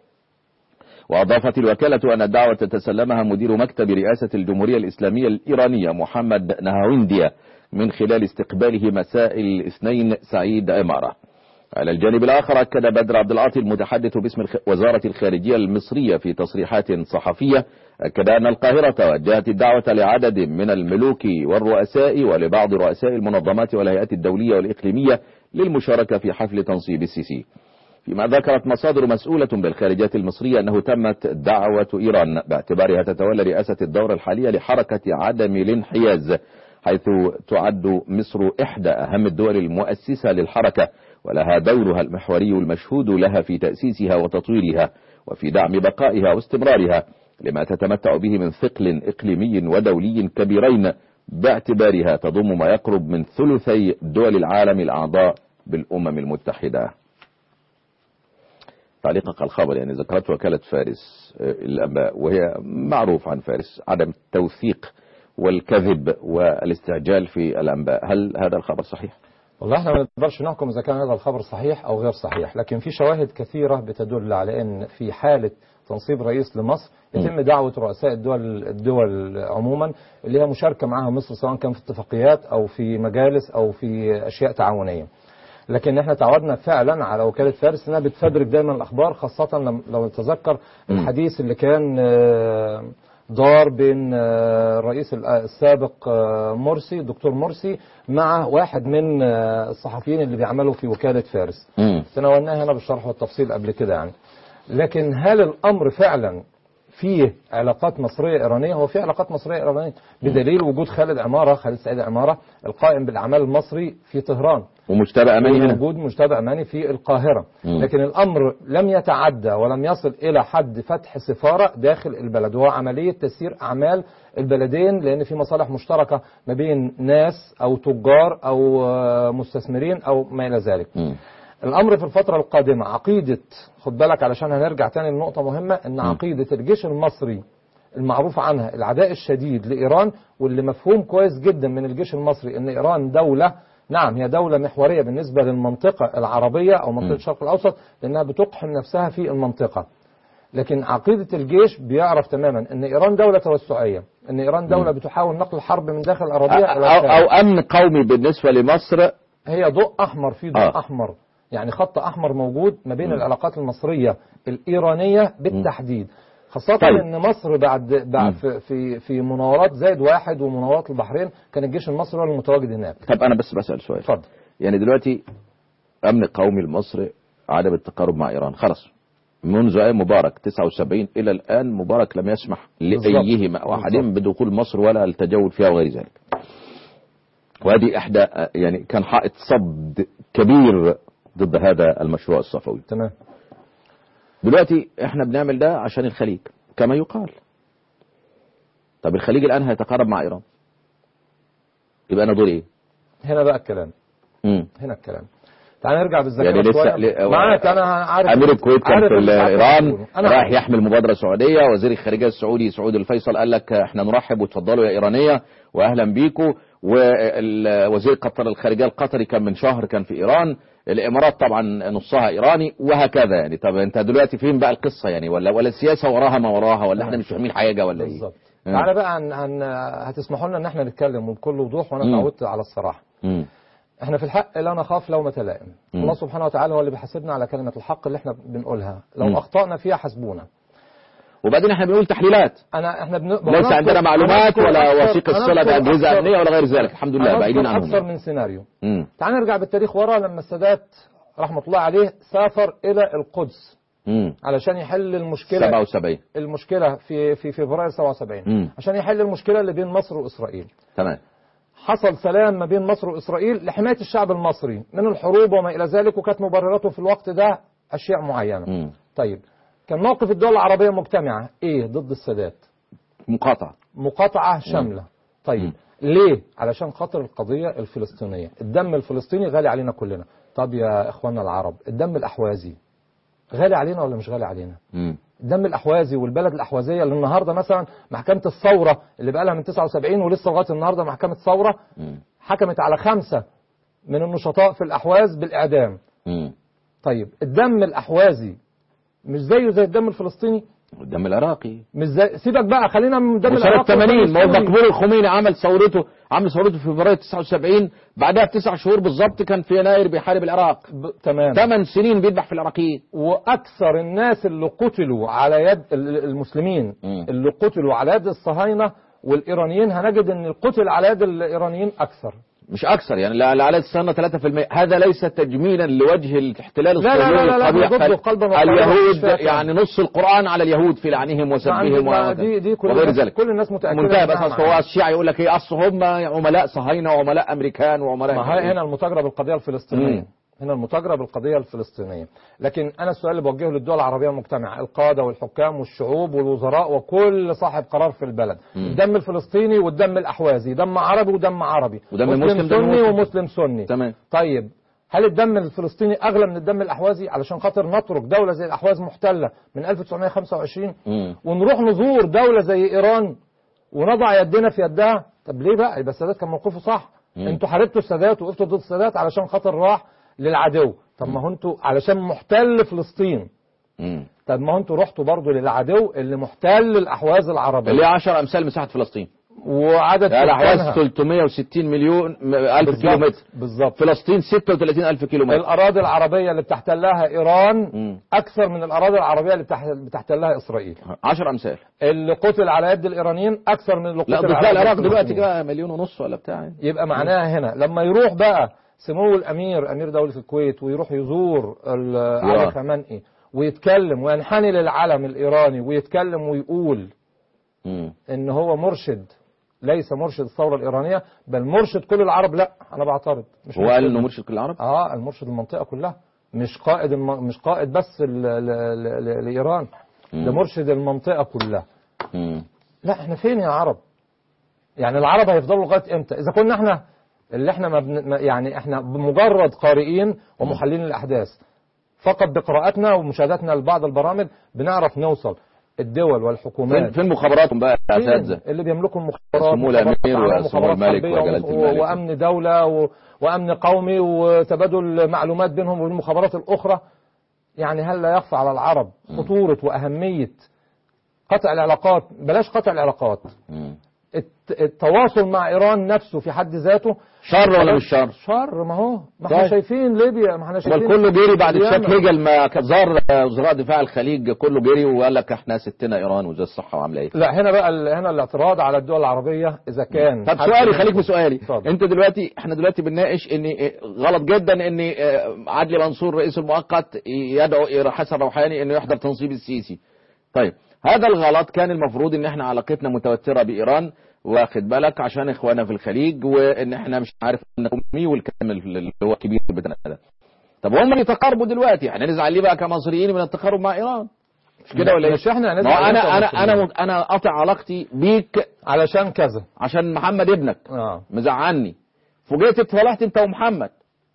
Speaker 1: وأضافت الوكالة أن الدعوة تسلمها مدير مكتب رئاسة الجمهورية الإسلامية الإيرانية محمد نهاونديا من خلال استقباله مساء الاثنين سعيد عمارة على الجانب الآخر أكد بدر عبد العاطي المتحدث باسم الخ- وزارة الخارجية المصرية في تصريحات صحفية أكد أن القاهرة وجهت الدعوة لعدد من الملوك والرؤساء ولبعض رؤساء المنظمات والهيئات الدولية والإقليمية للمشاركة في حفل تنصيب السيسي فيما ذكرت مصادر مسؤولة بالخارجية المصرية أنه تمت دعوة إيران باعتبارها تتولى رئاسة الدورة الحالية لحركة عدم الانحياز حيث تعد مصر إحدى أهم الدول المؤسسة للحركة ولها دورها المحوري المشهود لها في تأسيسها وتطويرها وفي دعم بقائها واستمرارها لما تتمتع به من ثقل إقليمي ودولي كبيرين باعتبارها تضم ما يقرب من ثلثي دول العالم الأعضاء بالأمم المتحدة تعليقك على الخبر يعني ذكرت وكالة فارس آه، الأنباء وهي معروف عن فارس عدم التوثيق والكذب والاستعجال في الأنباء هل هذا الخبر صحيح؟
Speaker 2: والله احنا ما نقدرش نحكم اذا كان هذا الخبر صحيح او غير صحيح لكن في شواهد كثيره بتدل على ان في حاله تنصيب رئيس لمصر يتم دعوه رؤساء الدول الدول عموما اللي هي مشاركه معها مصر سواء كان في اتفاقيات او في مجالس او في اشياء تعاونيه لكن احنا تعودنا فعلا على وكاله فارس انها بتفبرك دايما الاخبار خاصه لم- لو نتذكر الحديث اللي كان آه، دار بين آه، الرئيس ال- السابق آه، مرسي دكتور مرسي مع واحد من آه، الصحفيين اللي بيعملوا في وكاله فارس
Speaker 1: مم.
Speaker 2: تناولناها هنا بالشرح والتفصيل قبل كده يعني لكن هل الامر فعلا فيه علاقات مصريه ايرانيه هو في علاقات مصريه ايرانيه بدليل وجود خالد عماره خالد سعيد عماره القائم بالاعمال المصري في طهران
Speaker 1: ومجتبى أماني هنا
Speaker 2: وجود مجتمع أماني في القاهرة
Speaker 1: مم.
Speaker 2: لكن الأمر لم يتعدى ولم يصل إلى حد فتح سفارة داخل البلد وهو عملية تسيير أعمال البلدين لأن في مصالح مشتركة ما بين ناس أو تجار أو آه، مستثمرين أو ما إلى ذلك
Speaker 1: مم.
Speaker 2: الأمر في الفترة القادمة عقيدة خد بالك علشان هنرجع تاني لنقطة مهمة إن عقيدة الجيش المصري المعروف عنها العداء الشديد لإيران واللي مفهوم كويس جدا من الجيش المصري إن إيران دولة نعم هي دولة محورية بالنسبة للمنطقة العربية أو منطقة الشرق الأوسط لأنها بتقحم نفسها في المنطقة لكن عقيدة الجيش بيعرف تماما ان ايران دولة توسعية ان ايران دولة بتحاول نقل الحرب من داخل الاراضية الى
Speaker 1: أو,
Speaker 2: الخارج.
Speaker 1: أو أمن قومي بالنسبة لمصر
Speaker 2: هي ضوء احمر في ضوء
Speaker 1: آه.
Speaker 2: آه. احمر يعني خط احمر موجود ما بين العلاقات المصرية الايرانية بالتحديد خاصة
Speaker 1: طيب.
Speaker 2: ان مصر بعد, بعد في, في في مناورات زايد واحد ومناورات البحرين كان الجيش المصري هو المتواجد هناك
Speaker 1: طب أنا بس بسأل سؤال
Speaker 2: اتفضل
Speaker 1: يعني دلوقتي أمن قومي لمصر عدم التقارب مع إيران خلاص منذ ايام مبارك 79 الى الان مبارك لم يسمح لايهما واحدهم بدخول مصر ولا التجول فيها وغير ذلك وهذه احدى آه، يعني كان حائط صد كبير ضد هذا المشروع الصفوي
Speaker 2: تمام
Speaker 1: دلوقتي احنا بنعمل ده عشان الخليج كما يقال طب الخليج الان هيتقارب مع ايران يبقى انا دوري ايه
Speaker 2: هنا بقى الكلام
Speaker 1: مم.
Speaker 2: هنا الكلام تعال نرجع بالذاكره
Speaker 1: يعني لسه
Speaker 2: شويه
Speaker 1: ل-
Speaker 2: معاك انا عارف
Speaker 1: امير الكويت كان
Speaker 2: عارف
Speaker 1: في
Speaker 2: اللي عارف
Speaker 1: ايران
Speaker 2: اللي انا
Speaker 1: رايح
Speaker 2: عارف.
Speaker 1: يحمل مبادره سعوديه وزير الخارجيه السعودي سعود الفيصل قال لك احنا نرحب وتفضلوا يا ايرانيه واهلا بيكم ووزير قطر الخارجيه القطري كان من شهر كان في ايران الامارات طبعا نصها ايراني وهكذا يعني طب انت دلوقتي فين بقى القصه يعني ولا ولا السياسه وراها ما وراها ولا احنا مش فاهمين حاجه ولا ايه
Speaker 2: بالظبط
Speaker 1: مم.
Speaker 2: تعالى بقى عن عن هتسمحوا لنا ان احنا نتكلم وبكل وضوح وانا
Speaker 1: مم.
Speaker 2: اتعودت على الصراحه
Speaker 1: مم.
Speaker 2: احنا في الحق لا نخاف لومة لائم
Speaker 1: مم.
Speaker 2: الله سبحانه وتعالى هو اللي بيحاسبنا على كلمة الحق اللي احنا بنقولها لو
Speaker 1: مم.
Speaker 2: اخطأنا فيها حسبونا
Speaker 1: وبعدين احنا بنقول تحليلات
Speaker 2: انا احنا بن...
Speaker 1: ليس
Speaker 2: هنذكر-
Speaker 1: عندنا معلومات
Speaker 2: هنذكر
Speaker 1: ولا
Speaker 2: أكثر-
Speaker 1: وثيقه صله
Speaker 2: هنذكر
Speaker 1: باجهزه
Speaker 2: أكثر-
Speaker 1: امنيه ولا غير ذلك الحمد لله
Speaker 2: هنذكر
Speaker 1: بعيدين
Speaker 2: اكثر
Speaker 1: عنهم
Speaker 2: من سيناريو
Speaker 1: مم.
Speaker 2: تعال نرجع بالتاريخ ورا لما السادات رحمة الله عليه سافر الى القدس
Speaker 1: مم.
Speaker 2: علشان يحل المشكلة
Speaker 1: 77
Speaker 2: المشكلة في في فبراير 77
Speaker 1: مم.
Speaker 2: عشان يحل المشكلة اللي بين مصر واسرائيل
Speaker 1: تمام
Speaker 2: حصل سلام ما بين مصر وإسرائيل لحماية الشعب المصري من الحروب وما إلى ذلك وكانت مبرراته في الوقت ده أشياء معينة
Speaker 1: مم.
Speaker 2: طيب كان موقف الدول العربية مجتمعة إيه ضد السادات
Speaker 1: مقاطعه
Speaker 2: مقاطعة شاملة طيب ليه علشان خاطر القضية الفلسطينية الدم الفلسطيني غالي علينا كلنا طب يا إخواننا العرب الدم الأحوازي غالي علينا ولا مش غالي علينا
Speaker 1: مم.
Speaker 2: الدم الاحوازي والبلد الاحوازيه اللي النهارده مثلا محكمه الثوره اللي بقى لها من 79 ولسه لغايه النهارده محكمه ثوره
Speaker 1: مم.
Speaker 2: حكمت على خمسه من النشطاء في الاحواز بالاعدام
Speaker 1: مم.
Speaker 2: طيب الدم الاحوازي مش زيه زي الدم الفلسطيني
Speaker 1: الدم العراقي
Speaker 2: مش زي سيبك بقى خلينا من الدم
Speaker 1: وسنة
Speaker 2: العراقي
Speaker 1: 80
Speaker 2: والدم
Speaker 1: ما هو
Speaker 2: السوري.
Speaker 1: مقبول الخميني عمل ثورته عمل ثورته في فبراير 79 بعدها بتسع شهور بالظبط كان في يناير بيحارب العراق
Speaker 2: ب... تمام
Speaker 1: ثمان سنين بيذبح في العراقيين
Speaker 2: واكثر الناس اللي قتلوا على يد ال- المسلمين
Speaker 1: مم.
Speaker 2: اللي قتلوا على يد الصهاينه والايرانيين هنجد ان القتل على يد الايرانيين اكثر
Speaker 1: مش اكثر يعني لا- لعدد السنه 3% هذا ليس تجميلا لوجه الاحتلال
Speaker 2: لا- لا-
Speaker 1: الصهيوني
Speaker 2: لا- لا،
Speaker 1: القبيح
Speaker 2: أنا ضده
Speaker 1: بل
Speaker 2: قلبا وقالبا
Speaker 1: اليهود
Speaker 2: مش فاهم.
Speaker 1: يعني نص القران على اليهود في لعنهم وسبهم
Speaker 2: ما
Speaker 1: و-
Speaker 2: دي دي كل
Speaker 1: وغير
Speaker 2: الناس
Speaker 1: ذلك
Speaker 2: كل الناس متاكده
Speaker 1: منتهى بس
Speaker 2: إنها
Speaker 1: أصل هو
Speaker 2: معانا.
Speaker 1: الشيعي يقول لك ايه اصل هم عملاء صهاينه وعملاء امريكان وعملاء
Speaker 2: ما هي هنا المتاجره بالقضيه الفلسطينيه
Speaker 1: مم.
Speaker 2: هنا المتاجره بالقضيه الفلسطينيه لكن انا السؤال اللي بوجهه للدول العربيه المجتمعه القاده والحكام والشعوب والوزراء وكل صاحب قرار في البلد الدم الفلسطيني والدم الاحوازي دم عربي ودم عربي
Speaker 1: ودم
Speaker 2: مسلم
Speaker 1: مسلم، دم
Speaker 2: سني
Speaker 1: مسلم.
Speaker 2: ومسلم سني
Speaker 1: تمام
Speaker 2: طيب هل الدم الفلسطيني اغلى من الدم الاحوازي علشان خاطر نترك دوله زي الاحواز محتله من 1925
Speaker 1: مم.
Speaker 2: ونروح نزور دوله زي ايران ونضع يدنا في يدها طب ليه بقى يبقى السادات كان موقفه صح
Speaker 1: مم.
Speaker 2: انتوا حاربتوا السادات وقفتوا ضد السادات علشان خاطر راح للعدو طب ما هو انتوا علشان محتل فلسطين
Speaker 1: مم.
Speaker 2: طب ما هو انتوا رحتوا برضه للعدو اللي محتل الاحواز العربيه
Speaker 1: اللي هي 10 امثال مساحه فلسطين
Speaker 2: وعدد
Speaker 1: يعني الاحواز
Speaker 2: سكانها
Speaker 1: 360 مليون م- الف
Speaker 2: بالظبط،
Speaker 1: كيلومتر
Speaker 2: بالظبط
Speaker 1: فلسطين 36 الف كيلومتر
Speaker 2: الاراضي العربيه اللي بتحتلها ايران
Speaker 1: مم.
Speaker 2: اكثر من الاراضي العربيه اللي بتح- بتحتلها اسرائيل
Speaker 1: 10 امثال
Speaker 2: اللي قتل على يد الايرانيين اكثر من اللي قتل
Speaker 1: لا ضد
Speaker 2: على يد
Speaker 1: العراق دلوقتي
Speaker 2: الفلسطينيين.
Speaker 1: جاء مليون ونص ولا بتاع يعني.
Speaker 2: يبقى معناها هنا لما يروح بقى سمو الامير امير دوله الكويت ويروح يزور ال- علي خامنئي ويتكلم وينحني للعلم الايراني ويتكلم ويقول
Speaker 1: مم.
Speaker 2: ان هو مرشد ليس مرشد الثوره الايرانيه بل مرشد كل العرب لا انا بعترض مش
Speaker 1: هو قال
Speaker 2: مرشد-
Speaker 1: انه مرشد كل العرب
Speaker 2: اه المرشد المنطقه كلها مش قائد الم... مش قائد بس ل... ل... ل... لايران ده
Speaker 1: مم.
Speaker 2: مرشد المنطقه كلها
Speaker 1: مم.
Speaker 2: لا احنا فين يا عرب يعني العرب هيفضلوا لغايه امتى اذا كنا احنا اللي احنا ما بن... ما- يعني احنا بمجرد قارئين ومحللين الاحداث فقط بقراءتنا ومشاهدتنا لبعض البرامج بنعرف نوصل الدول
Speaker 1: فين
Speaker 2: والحكومات
Speaker 1: فين مخابراتهم بقى يا
Speaker 2: فين
Speaker 1: اساتذه
Speaker 2: اللي بيملكوا المخابرات
Speaker 1: سمو
Speaker 2: مخابرات
Speaker 1: الأمير
Speaker 2: عامة،
Speaker 1: وسمو
Speaker 2: مخابرات
Speaker 1: الملك
Speaker 2: حربية
Speaker 1: وجلالة
Speaker 2: و-
Speaker 1: الملك.
Speaker 2: وامن دوله و... وامن قومي وتبادل معلومات بينهم والمخابرات الاخرى يعني هل لا يخفى على العرب خطوره واهميه قطع العلاقات بلاش قطع العلاقات
Speaker 1: مم.
Speaker 2: الت- التواصل مع ايران نفسه في حد ذاته
Speaker 1: شر ولا مش شر؟
Speaker 2: شر ما هو ما احنا
Speaker 1: طيب.
Speaker 2: شايفين ليبيا ما احنا
Speaker 1: بل
Speaker 2: شايفين
Speaker 1: كله جري بعد
Speaker 2: اليمن.
Speaker 1: تشاك هيجل ما كان زار وزراء دفاع الخليج كله جري وقال لك احنا ستنا ايران وزي الصحه وعامله ايه
Speaker 2: لا هنا بقى ال- هنا الاعتراض على الدول العربيه اذا كان
Speaker 1: طب
Speaker 2: حد-
Speaker 1: سؤالي خليك بسؤالي
Speaker 2: اتفضل.
Speaker 1: انت دلوقتي احنا دلوقتي بنناقش ان اه، غلط جدا ان اه، عدلي منصور رئيس المؤقت يدعو إلى حسن روحاني انه يحضر تنصيب السيسي طيب هذا الغلط كان المفروض ان احنا علاقتنا متوتره بايران واخد بالك عشان اخوانا في الخليج وان احنا مش عارف نقومي والكلام اللي هو الكبير بتاعنا ده طب هم بيتقاربوا دلوقتي احنا نزعل ليه بقى كمصريين من التقارب مع ايران مش كده ولا ايه؟
Speaker 2: مش احنا
Speaker 1: ما
Speaker 2: هنزعل
Speaker 1: هو انا
Speaker 2: انت
Speaker 1: انا انا
Speaker 2: ومسلمين.
Speaker 1: انا قاطع علاقتي بيك
Speaker 2: علشان كذا
Speaker 1: عشان محمد ابنك
Speaker 2: اه
Speaker 1: مزعلني فوجئت اتصالحت انت ومحمد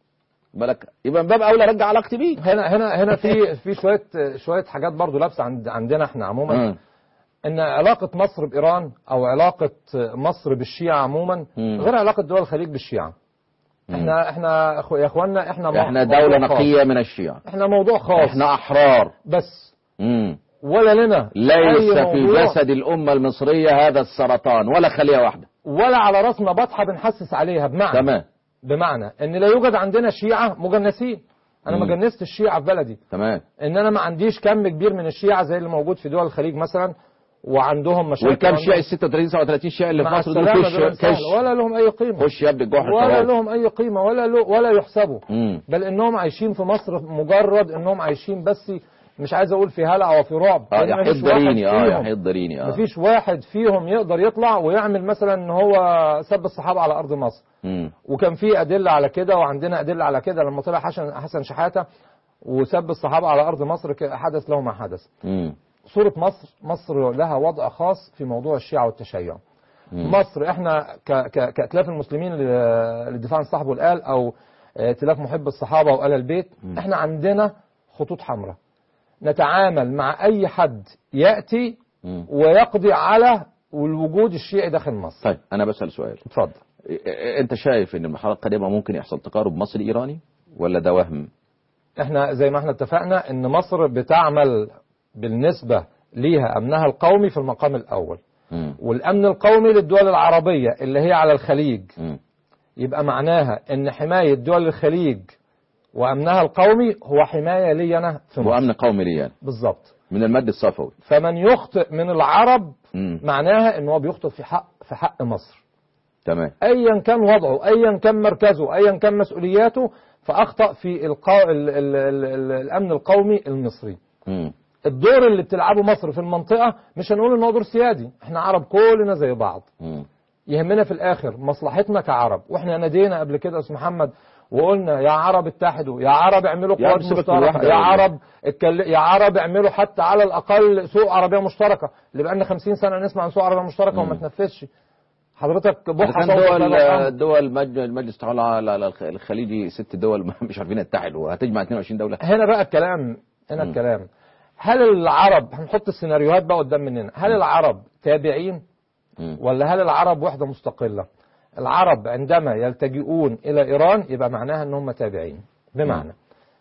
Speaker 1: بالك يبقى من باب اولى رجع علاقتي بيك
Speaker 2: هنا هنا هنا في في شويه شويه حاجات برضو لابسه عند عندنا احنا عموما
Speaker 1: مم.
Speaker 2: ان علاقه مصر بايران او علاقه مصر بالشيعه عموما
Speaker 1: مم.
Speaker 2: غير علاقه دول الخليج بالشيعه احنا احنا أخو- يا اخوانا احنا مو-
Speaker 1: احنا
Speaker 2: موضوع
Speaker 1: دولة
Speaker 2: خاص.
Speaker 1: نقية من الشيعة
Speaker 2: احنا موضوع خاص
Speaker 1: احنا احرار
Speaker 2: بس
Speaker 1: مم.
Speaker 2: ولا لنا
Speaker 1: ليس
Speaker 2: أي
Speaker 1: في
Speaker 2: موضوع
Speaker 1: جسد الامة المصرية هذا السرطان ولا خلية واحدة
Speaker 2: ولا على راسنا بطحه بنحسس عليها بمعنى
Speaker 1: تمام
Speaker 2: بمعنى ان لا يوجد عندنا شيعه مجنسين انا ما
Speaker 1: مم.
Speaker 2: جنست الشيعه في بلدي
Speaker 1: تمام
Speaker 2: ان انا ما عنديش كم كبير من الشيعه زي اللي موجود في دول الخليج مثلا وعندهم مشاكل
Speaker 1: والكام
Speaker 2: وعندهم-
Speaker 1: شيعي ال 36 37 شيعي اللي في
Speaker 2: مع
Speaker 1: مصر دول
Speaker 2: السلامة
Speaker 1: كش
Speaker 2: دول سهل.
Speaker 1: كش
Speaker 2: ولا لهم اي قيمه
Speaker 1: خش يا ابني الجحر
Speaker 2: ولا
Speaker 1: خلاص.
Speaker 2: لهم اي قيمه ولا له ولا يحسبوا
Speaker 1: مم.
Speaker 2: بل انهم عايشين في مصر مجرد انهم عايشين بس مش عايز اقول في هلع او في رعب
Speaker 1: اه
Speaker 2: لأن
Speaker 1: يحيط
Speaker 2: مفيش واحد
Speaker 1: ضريني اه
Speaker 2: فيهم-
Speaker 1: يحيط ضريني اه
Speaker 2: مفيش واحد فيهم يقدر يطلع ويعمل مثلا ان هو سب الصحابه على ارض مصر
Speaker 1: مم.
Speaker 2: وكان في ادله على كده وعندنا ادله على كده لما طلع حسن حسن شحاته وسب الصحابه على ارض مصر ك- حدث له ما حدث
Speaker 1: مم.
Speaker 2: صوره مصر مصر لها وضع خاص في موضوع الشيعه والتشيع
Speaker 1: مم.
Speaker 2: مصر احنا ك- ك- كائتلاف المسلمين ل- للدفاع عن الصحابه والآل او ائتلاف محب الصحابه وآل البيت احنا عندنا خطوط حمراء نتعامل مع اي حد ياتي
Speaker 1: مم.
Speaker 2: ويقضي على الوجود الشيعي داخل مصر
Speaker 1: طيب انا بسأل سؤال
Speaker 2: اتفضل
Speaker 1: إيه- إيه- انت شايف ان المرحلة القادمة ممكن يحصل تقارب مصري ايراني ولا ده وهم
Speaker 2: احنا زي ما احنا اتفقنا ان مصر بتعمل بالنسبه ليها امنها القومي في المقام الاول
Speaker 1: مم.
Speaker 2: والامن القومي للدول العربيه اللي هي على الخليج
Speaker 1: مم.
Speaker 2: يبقى معناها ان حمايه دول الخليج وامنها القومي هو حمايه لي انا في مصر
Speaker 1: وامن قومي لي يعني
Speaker 2: بالظبط
Speaker 1: من المد الصفوي
Speaker 2: فمن يخطئ من العرب
Speaker 1: مم.
Speaker 2: معناها ان هو بيخطئ في حق في حق مصر
Speaker 1: تمام
Speaker 2: ايا كان وضعه ايا كان مركزه ايا كان مسؤولياته فاخطا في القا... ال... ال... ال... ال... الامن القومي المصري
Speaker 1: مم.
Speaker 2: الدور اللي بتلعبه مصر في المنطقه مش هنقول ان هو دور سيادي احنا عرب كلنا زي بعض
Speaker 1: مم.
Speaker 2: يهمنا في الاخر مصلحتنا كعرب واحنا نادينا قبل كده يا استاذ محمد وقلنا يا عرب اتحدوا يا عرب اعملوا
Speaker 1: يا
Speaker 2: قوات
Speaker 1: عم سيبك من
Speaker 2: مشتركه
Speaker 1: الوحدة
Speaker 2: يا
Speaker 1: والله.
Speaker 2: عرب اتكل... يا عرب اعملوا حتى على الاقل سوق عربيه مشتركه اللي بقالنا 50 سنه نسمع عن سوق عربيه مشتركه وما تنفذش حضرتك
Speaker 1: إذا
Speaker 2: بحث
Speaker 1: كان دول دول مج- المجلس التعاون على على الخ- الخليجي ست دول ما- مش عارفين يتحدوا هتجمع 22 دولة
Speaker 2: هنا بقى الكلام هنا
Speaker 1: مم.
Speaker 2: الكلام هل العرب هنحط السيناريوهات بقى قدام مننا هل العرب تابعين
Speaker 1: مم.
Speaker 2: ولا هل العرب وحدة مستقلة العرب عندما يلتجئون إلى إيران يبقى معناها أن هم تابعين بمعنى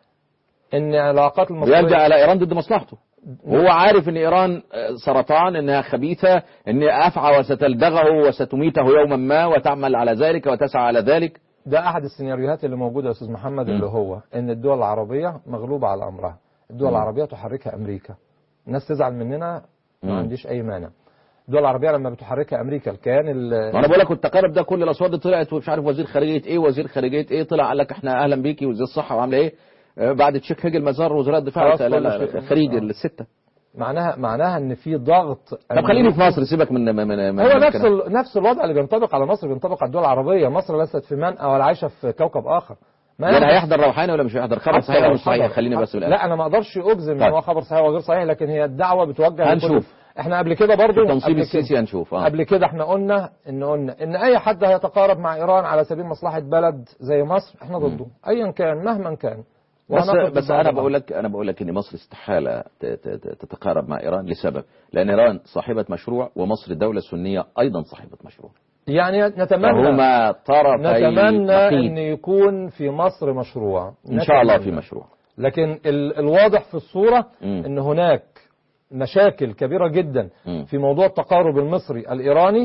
Speaker 2: أن العلاقات
Speaker 1: ويلجأ
Speaker 2: المصرية
Speaker 1: على ايران ضد مصلحته وهو عارف ان ايران آه، سرطان انها خبيثة ان افعى وستلدغه وستميته يوما ما وتعمل على ذلك وتسعى على ذلك
Speaker 2: ده أحد السيناريوهات اللي موجودة يا أستاذ محمد
Speaker 1: مم.
Speaker 2: اللي هو أن الدول العربية مغلوبة على أمرها الدول
Speaker 1: مم.
Speaker 2: العربية تحركها أمريكا الناس تزعل مننا ما
Speaker 1: مم.
Speaker 2: عنديش أي مانع الدول العربية لما بتحركها أمريكا كان ال-
Speaker 1: وانا بقول لك التقارب ده كل الاصوات دي طلعت ومش عارف وزير خارجيه ايه وزير خارجيه ايه طلع قال لك احنا اهلا بيكي وزير الصحه وعامله ايه آه، بعد تشيك هيجل مزار وزراء الدفاع
Speaker 2: خلاص
Speaker 1: لا-
Speaker 2: كل
Speaker 1: لا-
Speaker 2: شيء.
Speaker 1: الخليج
Speaker 2: آه.
Speaker 1: السته
Speaker 2: معناها معناها ان في ضغط
Speaker 1: طب خليني في مصر سيبك من من من من
Speaker 2: هو
Speaker 1: من
Speaker 2: نفس
Speaker 1: الكلام.
Speaker 2: ال... نفس الوضع اللي بينطبق على مصر بينطبق على الدول العربيه مصر ليست في منأى ولا عايشه في كوكب اخر ما
Speaker 1: يعني
Speaker 2: يحدث-
Speaker 1: هيحضر روحاني ولا مش هيحضر خبر
Speaker 2: حتى
Speaker 1: صحيح ولا
Speaker 2: لو
Speaker 1: مش صحيح
Speaker 2: حضر.
Speaker 1: خليني بس بالاخر
Speaker 2: لا انا ما اقدرش اجزم ان
Speaker 1: طيب.
Speaker 2: هو خبر صحيح وغير صحيح لكن هي الدعوه بتوجه
Speaker 1: هنشوف.
Speaker 2: لكل- احنا قبل كده برضو
Speaker 1: تنصيب
Speaker 2: قبل كده-
Speaker 1: السيسي هنشوف اه
Speaker 2: قبل كده احنا قلنا ان قلنا ان اي حد هيتقارب مع ايران على سبيل مصلحه بلد زي مصر احنا ضده ايا كان مهما كان
Speaker 1: بس
Speaker 2: وهنقف
Speaker 1: بس
Speaker 2: ضد
Speaker 1: انا
Speaker 2: بعض.
Speaker 1: بقول لك انا بقول لك ان مصر استحاله ت- ت- ت- تتقارب مع ايران لسبب لان ايران صاحبه مشروع ومصر دوله سنيه ايضا صاحبه مشروع
Speaker 2: يعني نتمنى
Speaker 1: فهما طرفي
Speaker 2: نتمنى
Speaker 1: نقيض.
Speaker 2: ان يكون في مصر مشروع
Speaker 1: ان شاء الله
Speaker 2: نتمنى.
Speaker 1: في مشروع
Speaker 2: لكن ال- الواضح في الصورة
Speaker 1: مم.
Speaker 2: ان هناك مشاكل كبيرة جدا
Speaker 1: مم.
Speaker 2: في موضوع التقارب المصري الإيراني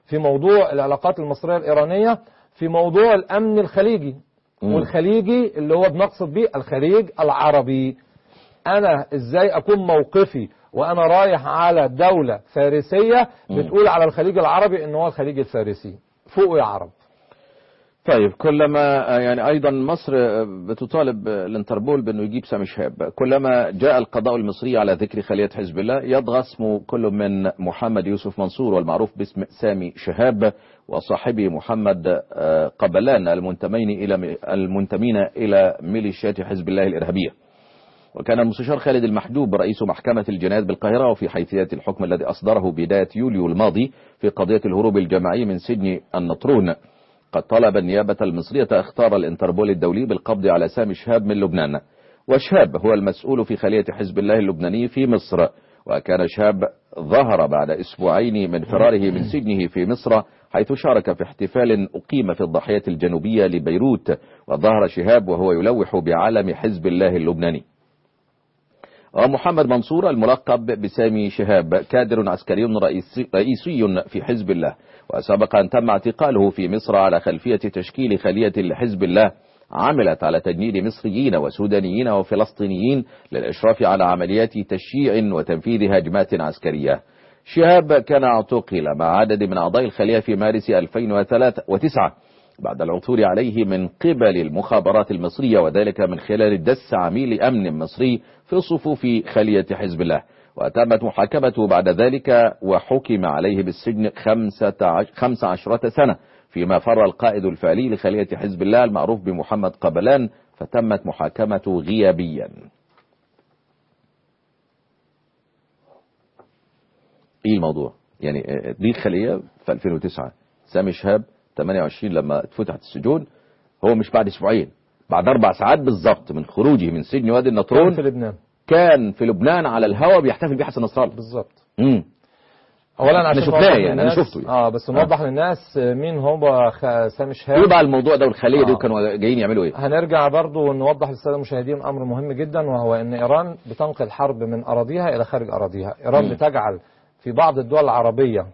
Speaker 2: في موضوع العلاقات المصرية الإيرانية في موضوع الأمن الخليجي
Speaker 1: مم.
Speaker 2: والخليجي اللي هو بنقصد بيه الخليج العربي أنا إزاي أكون موقفي وأنا رايح على دولة فارسية بتقول على الخليج العربي إن هو الخليج الفارسي فوقوا يا عرب
Speaker 1: طيب كلما آه، يعني ايضا مصر آه، بتطالب آه، الانتربول بانه يجيب سامي شهاب كلما جاء القضاء المصري على ذكر خلية حزب الله يطغى اسم كل من محمد يوسف منصور والمعروف باسم سامي شهاب وصاحبه محمد آه، قبلان المنتمين الى المنتمين الى ميليشيات حزب الله الارهابيه وكان المستشار خالد المحجوب رئيس محكمة الجنايات بالقاهرة وفي حيثيات الحكم الذي أصدره بداية يوليو الماضي في قضية الهروب الجماعي من سجن النطرون قد طلب النيابة المصرية اختار الانتربول الدولي بالقبض على سامي شهاب من لبنان وشهاب هو المسؤول في خلية حزب الله اللبناني في مصر وكان شهاب ظهر بعد أسبوعين من فراره من سجنه في مصر حيث شارك في احتفال أقيم في الضاحية الجنوبية لبيروت وظهر شهاب وهو يلوح بعلم حزب الله اللبناني ومحمد منصور الملقب بسامي شهاب كادر عسكري رئيسي, رئيسي في حزب الله وسبق أن تم اعتقاله في مصر على خلفية تشكيل خلية لحزب الله عملت على تجنيد مصريين وسودانيين وفلسطينيين للإشراف على عمليات تشييع وتنفيذ هجمات عسكرية شهاب كان اعتقل مع عدد من أعضاء الخلية في مارس 2009 بعد العثور عليه من قبل المخابرات المصرية وذلك من خلال دس عميل أمن مصري في صفوف خلية حزب الله وتمت محاكمته بعد ذلك وحكم عليه بالسجن خمسة عشرة سنة فيما فر القائد الفعلي لخلية حزب الله المعروف بمحمد قبلان فتمت محاكمته غيابيا ايه الموضوع يعني دي الخلية في 2009 سامي شهاب 28 لما اتفتحت السجون هو مش بعد اسبوعين بعد اربع ساعات بالظبط من خروجه من سجن وادي
Speaker 2: كان
Speaker 1: النطرون
Speaker 2: في لبنان
Speaker 1: كان في لبنان على الهوا بيحتفل بيه حسن نصر الله
Speaker 2: بالظبط
Speaker 1: امم
Speaker 2: اولا
Speaker 1: احنا
Speaker 2: عشان
Speaker 1: شفناه
Speaker 2: نوضح
Speaker 1: يعني، أنا
Speaker 2: للناس-
Speaker 1: شفته يعني.
Speaker 2: اه بس نوضح للناس مين هو خ- سامي
Speaker 1: ايه
Speaker 2: شهاب
Speaker 1: بقى الموضوع ده والخليه دي
Speaker 2: آه.
Speaker 1: وكانوا جايين يعملوا ايه
Speaker 2: هنرجع برضو نوضح للساده المشاهدين امر مهم جدا وهو ان ايران بتنقل حرب من اراضيها الى خارج اراضيها ايران
Speaker 1: مم.
Speaker 2: بتجعل في بعض الدول العربيه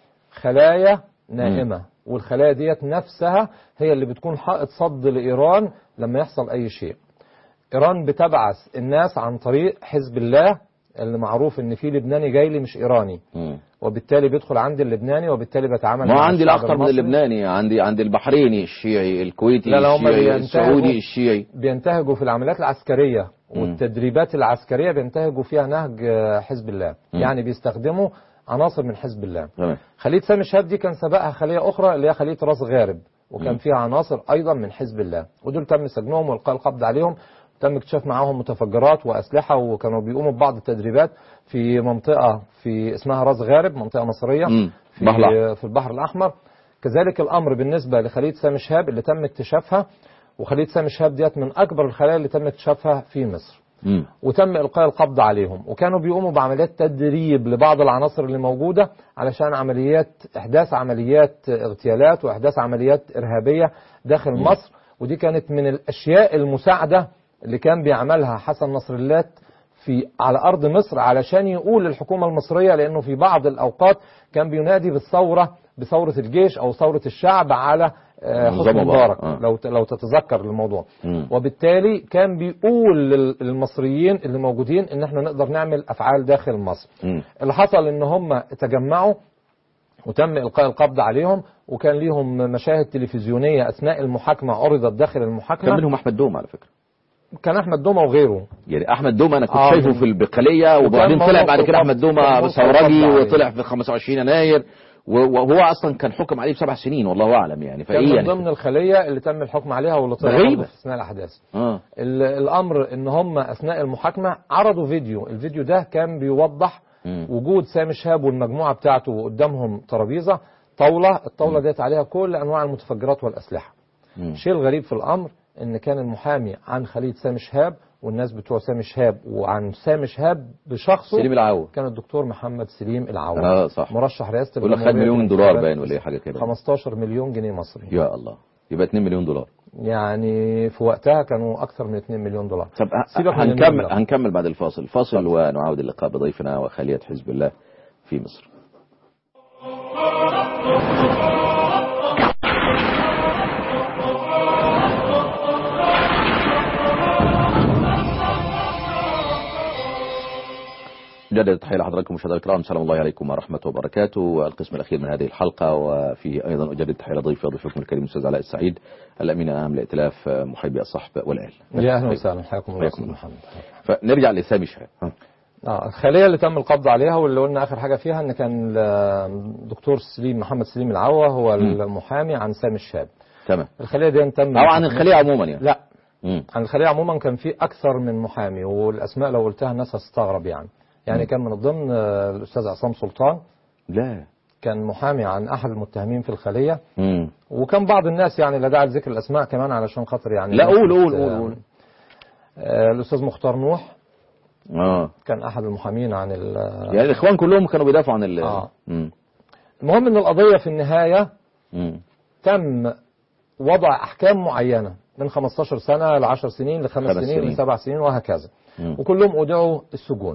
Speaker 2: خلايا نائمه والخلايا ديت نفسها هي اللي بتكون حائط صد لايران لما يحصل اي شيء ايران بتبعث الناس عن طريق حزب الله اللي معروف ان في لبناني جاي لي مش ايراني
Speaker 1: مم.
Speaker 2: وبالتالي بيدخل عندي اللبناني وبالتالي بتعامل
Speaker 1: ما
Speaker 2: مع
Speaker 1: عندي
Speaker 2: الشعب
Speaker 1: الاكثر من
Speaker 2: المصري.
Speaker 1: اللبناني عندي عندي البحريني الشيعي الكويتي
Speaker 2: لا، لا، هم
Speaker 1: الشيعي
Speaker 2: بينتهجوا-
Speaker 1: السعودي الشيعي
Speaker 2: بينتهجوا في العمليات العسكرية
Speaker 1: مم.
Speaker 2: والتدريبات العسكرية بينتهجوا فيها نهج آه، حزب الله
Speaker 1: مم.
Speaker 2: يعني بيستخدموا عناصر من حزب الله
Speaker 1: تمام
Speaker 2: خلية سامي شهاب دي كان سبقها خلية أخرى اللي هي خلية راس غارب وكان
Speaker 1: مم.
Speaker 2: فيها عناصر أيضا من حزب الله ودول تم سجنهم والقاء القبض عليهم تم اكتشاف معاهم متفجرات وأسلحة وكانوا بيقوموا ببعض التدريبات في منطقة في اسمها راس غارب منطقة مصرية
Speaker 1: مم.
Speaker 2: في,
Speaker 1: بحر الأحمر.
Speaker 2: في البحر الأحمر كذلك الأمر بالنسبة لخلية سامي شهاب اللي تم اكتشافها وخلية سامي شهاب ديت من أكبر الخلايا اللي تم اكتشافها في مصر
Speaker 1: مم.
Speaker 2: وتم إلقاء القبض عليهم وكانوا بيقوموا بعمليات تدريب لبعض العناصر اللي موجودة علشان عمليات إحداث عمليات اغتيالات وإحداث عمليات إرهابية داخل مصر ودي كانت من الأشياء المساعدة اللي كان بيعملها حسن نصر الله في على أرض مصر علشان يقول للحكومة المصرية لأنه في بعض الأوقات كان بينادي بالثورة بثورة الجيش أو ثورة الشعب على آه،
Speaker 1: نظام
Speaker 2: حسني
Speaker 1: مبارك.
Speaker 2: مبارك
Speaker 1: آه.
Speaker 2: لو ت- لو تتذكر الموضوع
Speaker 1: مم.
Speaker 2: وبالتالي كان بيقول لل- للمصريين اللي موجودين ان احنا نقدر نعمل افعال داخل مصر
Speaker 1: مم.
Speaker 2: اللي حصل ان هم تجمعوا وتم القاء القبض عليهم وكان ليهم مشاهد تلفزيونيه اثناء المحاكمه عرضت داخل
Speaker 1: كان
Speaker 2: المحاكمه
Speaker 1: منهم احمد دوم على فكره
Speaker 2: كان احمد دومه وغيره
Speaker 1: يعني احمد دوم انا كنت
Speaker 2: آه،
Speaker 1: شايفه
Speaker 2: من-
Speaker 1: في البقاليه وبعدين
Speaker 2: وكان
Speaker 1: طلع بعد
Speaker 2: موقف
Speaker 1: كده احمد
Speaker 2: كان
Speaker 1: دومه
Speaker 2: موقف
Speaker 1: ثورجي
Speaker 2: قبض عليه.
Speaker 1: وطلع في 25 يناير و- وهو اصلا كان حكم عليه بسبع سنين والله اعلم يعني
Speaker 2: كان
Speaker 1: فايه
Speaker 2: من
Speaker 1: يعني
Speaker 2: ضمن الخليه اللي تم الحكم عليها واللي طلع
Speaker 1: غريبة.
Speaker 2: برضه في اثناء الاحداث
Speaker 1: اه
Speaker 2: ال- الامر ان هم اثناء المحاكمه عرضوا فيديو الفيديو ده كان بيوضح
Speaker 1: مم.
Speaker 2: وجود سامي شهاب والمجموعه بتاعته قدامهم ترابيزه طاوله الطاوله
Speaker 1: مم.
Speaker 2: ديت عليها كل انواع المتفجرات والاسلحه
Speaker 1: مم.
Speaker 2: الشيء الغريب في الامر ان كان المحامي عن خلية سامي شهاب والناس بتوع سامي شهاب وعن سامي شهاب بشخصه
Speaker 1: سليم العو
Speaker 2: كان الدكتور محمد سليم العوض
Speaker 1: اه صح
Speaker 2: مرشح رئاسه
Speaker 1: يقول لك خد
Speaker 2: الجمهورية
Speaker 1: مليون
Speaker 2: في
Speaker 1: دولار
Speaker 2: انتخابات
Speaker 1: باين ولا ايه حاجه كده
Speaker 2: 15 مليون جنيه مصري
Speaker 1: يا الله يبقى 2 مليون دولار
Speaker 2: يعني في وقتها كانوا اكثر من 2 مليون دولار
Speaker 1: طب ه-
Speaker 2: سيبك من
Speaker 1: هنكمل
Speaker 2: المبلغ.
Speaker 1: هنكمل بعد الفاصل فاصل ونعود اللقاء بضيفنا وخلية حزب الله في مصر جدد التحية لحضراتكم مشاهدينا الكرام سلام الله عليكم ورحمة وبركاته القسم الأخير من هذه الحلقة وفيه أيضا أجدد التحية لضيفي وضيفكم الكريم الأستاذ علاء السعيد الأمين العام لائتلاف محبي الصحب والآل
Speaker 2: يا أهلا وسهلا حياكم الله
Speaker 1: حياكم
Speaker 2: أستاذ
Speaker 1: الله.
Speaker 2: محمد
Speaker 1: فنرجع لسامي شهاب ها.
Speaker 2: آه، الخلية اللي تم القبض عليها واللي قلنا آخر حاجة فيها إن كان الدكتور سليم محمد سليم العوا هو المحامي عن سامي الشاب
Speaker 1: تمام
Speaker 2: الخلية دي تم
Speaker 1: أو عن الخلية عموما يعني
Speaker 2: لا
Speaker 1: مم.
Speaker 2: عن الخلية عموما كان في أكثر من محامي والأسماء لو قلتها الناس هتستغرب يعني يعني كان من الضمن آه، الأستاذ عصام سلطان
Speaker 1: لا
Speaker 2: كان محامي عن أحد المتهمين في الخلية
Speaker 1: مم.
Speaker 2: وكان بعض الناس يعني لا داعي لذكر الأسماء كمان علشان خاطر يعني
Speaker 1: لا قول قول
Speaker 2: آه،
Speaker 1: قول قول
Speaker 2: آه، الأستاذ مختار نوح
Speaker 1: اه
Speaker 2: كان أحد المحامين عن ال-
Speaker 1: يعني الإخوان كلهم كانوا بيدافعوا عن ال
Speaker 2: آه.
Speaker 1: مم.
Speaker 2: المهم ان القضية في النهاية
Speaker 1: مم.
Speaker 2: تم وضع احكام معينة من 15 سنة ل 10 سنين لخمس
Speaker 1: خمس
Speaker 2: سنين
Speaker 1: سنين.
Speaker 2: لسبع سنين وهكذا
Speaker 1: مم.
Speaker 2: وكلهم اودعوا السجون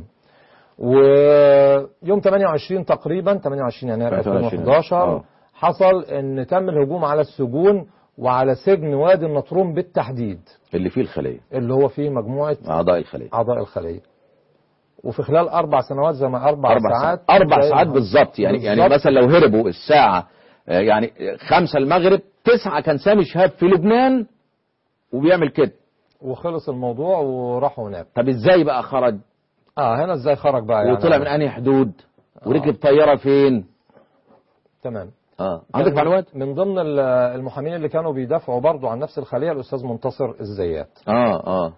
Speaker 2: ويوم 28 تقريبا 28 يناير
Speaker 1: 28
Speaker 2: 2011
Speaker 1: آه.
Speaker 2: حصل ان تم الهجوم على السجون وعلى سجن وادي النطرون بالتحديد
Speaker 1: اللي فيه الخلية
Speaker 2: اللي هو فيه مجموعة
Speaker 1: أعضاء الخلية
Speaker 2: اعضاء الخلية وفي خلال اربع سنوات زي ما اربع,
Speaker 1: أربع
Speaker 2: ساعات
Speaker 1: ساعات أربع
Speaker 2: زي
Speaker 1: ساعات
Speaker 2: ما-
Speaker 1: بالظبط يعني يعني
Speaker 2: بالظبط.
Speaker 1: مثلا لو هربوا الساعة آه، يعني خمسة المغرب تسعة كان سامي شهاب في لبنان وبيعمل كده
Speaker 2: وخلص الموضوع وراحوا هناك
Speaker 1: طب ازاي بقى خرج
Speaker 2: اه هنا ازاي خرج بقى يعني
Speaker 1: وطلع من انهي حدود وركب طيارة فين
Speaker 2: تمام
Speaker 1: اه عندك
Speaker 2: كان
Speaker 1: معلومات
Speaker 2: من ضمن ال- المحامين اللي كانوا بيدافعوا برضه عن نفس الخليه الاستاذ منتصر الزيات
Speaker 1: اه اه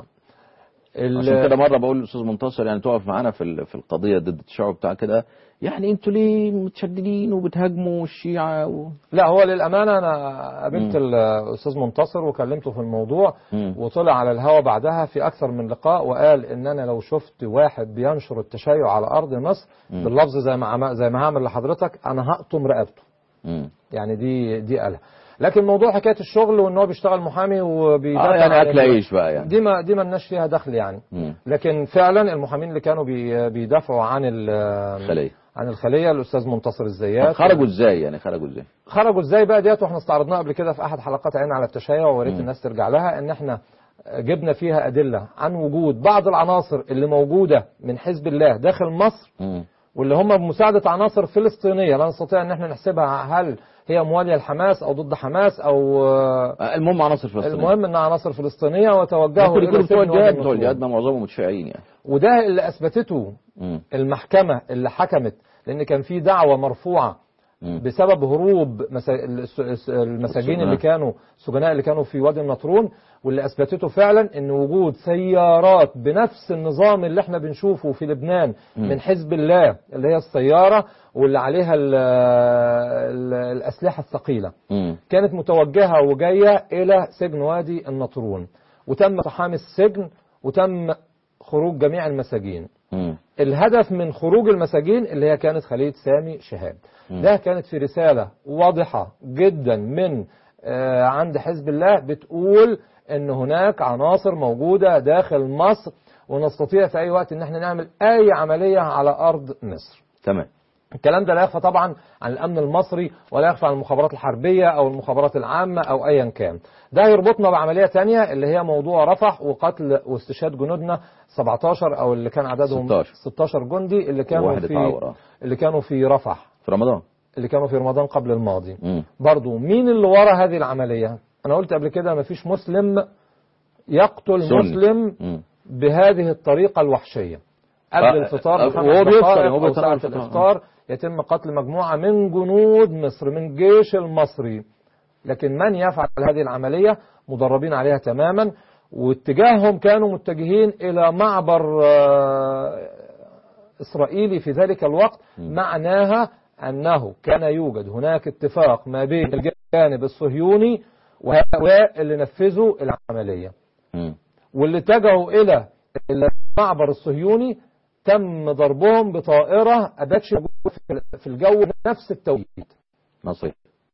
Speaker 2: ال-
Speaker 1: عشان كده مرة بقول للأستاذ منتصر يعني تقف معانا في ال- في القضية ضد التشيع بتاع كده يعني انتوا ليه متشددين وبتهاجموا الشيعة و...
Speaker 2: لا هو للامانه انا قابلت الاستاذ منتصر وكلمته في الموضوع
Speaker 1: مم.
Speaker 2: وطلع على الهوا بعدها في اكثر من لقاء وقال ان انا لو شفت واحد بينشر التشيع على ارض مصر باللفظ زي ما عم- زي ما هعمل لحضرتك انا هقطم رقبته
Speaker 1: مم.
Speaker 2: يعني دي دي قالها لكن موضوع حكايه الشغل وان هو بيشتغل محامي وبيدافع
Speaker 1: اه يعني
Speaker 2: عن
Speaker 1: اكل
Speaker 2: ال-
Speaker 1: عيش بقى يعني
Speaker 2: دي ما دي ما لناش فيها دخل يعني
Speaker 1: مم.
Speaker 2: لكن فعلا المحامين اللي كانوا بي بيدافعوا عن ال-
Speaker 1: الخلية.
Speaker 2: عن الخليه الاستاذ منتصر
Speaker 1: طب
Speaker 2: الزيات
Speaker 1: خرجوا ازاي يعني خرجوا ازاي
Speaker 2: خرجوا ازاي بقى ديت واحنا استعرضناها قبل كده في احد حلقات عين على التشيع وريت الناس ترجع لها ان احنا جبنا فيها ادله عن وجود بعض العناصر اللي موجوده من حزب الله داخل مصر
Speaker 1: مم.
Speaker 2: واللي هم بمساعده عناصر فلسطينيه لا نستطيع ان احنا نحسبها هل هي مواليه لحماس او ضد حماس او
Speaker 1: آه، المهم عناصر فلسطينية
Speaker 2: المهم انها عناصر فلسطينيه وتوجهوا
Speaker 1: ممكن يكونوا
Speaker 2: إلى
Speaker 1: بتوع
Speaker 2: سجن
Speaker 1: الجهاد
Speaker 2: وادي
Speaker 1: بتوع
Speaker 2: النطرون.
Speaker 1: الجهاد ما معظمهم متشيعين يعني
Speaker 2: وده اللي اثبتته
Speaker 1: مم.
Speaker 2: المحكمة اللي حكمت لأن كان في دعوة مرفوعة
Speaker 1: مم.
Speaker 2: بسبب هروب مسا... الس- الس- المساجين
Speaker 1: السجناء.
Speaker 2: اللي كانوا السجناء اللي كانوا في وادي النطرون واللي أثبتته فعلا أن وجود سيارات بنفس النظام اللي احنا بنشوفه في لبنان من حزب الله اللي هي السيارة واللي عليها ال... ال... الأسلحة الثقيلة
Speaker 1: مم.
Speaker 2: كانت متوجهة وجاية إلى سجن وادي النطرون وتم اقتحام السجن وتم خروج جميع المساجين
Speaker 1: مم.
Speaker 2: الهدف من خروج المساجين اللي هي كانت خلية سامي شهاب ده كانت في رسالة واضحة جدا من آه، عند حزب الله بتقول ان هناك عناصر موجودة داخل مصر ونستطيع في اي وقت ان احنا نعمل اي عملية على ارض مصر
Speaker 1: تمام
Speaker 2: الكلام ده لا يخفى طبعا عن الامن المصري ولا يخفى عن المخابرات الحربيه او المخابرات العامه او ايا كان. ده يربطنا بعمليه تانية اللي هي موضوع رفح وقتل واستشهاد جنودنا 17 او اللي كان عددهم
Speaker 1: 16.
Speaker 2: 16 جندي اللي كانوا
Speaker 1: وواحد
Speaker 2: في
Speaker 1: اتعور، آه.
Speaker 2: اللي كانوا في رفح
Speaker 1: في رمضان
Speaker 2: اللي كانوا في رمضان قبل الماضي.
Speaker 1: مم.
Speaker 2: برضو مين اللي ورا هذه العمليه؟ انا قلت قبل كده مفيش مسلم يقتل
Speaker 1: سني.
Speaker 2: مسلم
Speaker 1: مم.
Speaker 2: بهذه الطريقة الوحشية قبل
Speaker 1: آه،
Speaker 2: الفطار
Speaker 1: آه،
Speaker 2: بخمس
Speaker 1: وهو بيفطر،
Speaker 2: دقائق
Speaker 1: وهو
Speaker 2: أو
Speaker 1: بيفطر
Speaker 2: ساعة
Speaker 1: على الفطار.
Speaker 2: الإفطار يتم قتل مجموعة من جنود مصر من الجيش المصري لكن من يفعل هذه العملية مدربين عليها تماما واتجاههم كانوا متجهين إلى معبر آه، إسرائيلي في ذلك الوقت معناها أنه كان يوجد هناك اتفاق ما بين الجانب الصهيوني وهؤلاء اللي نفذوا العملية
Speaker 1: مم.
Speaker 2: واللي اتجهوا إلى المعبر الصهيوني تم ضربهم بطائرة أباتشي في الجو نفس التوقيت
Speaker 1: مصري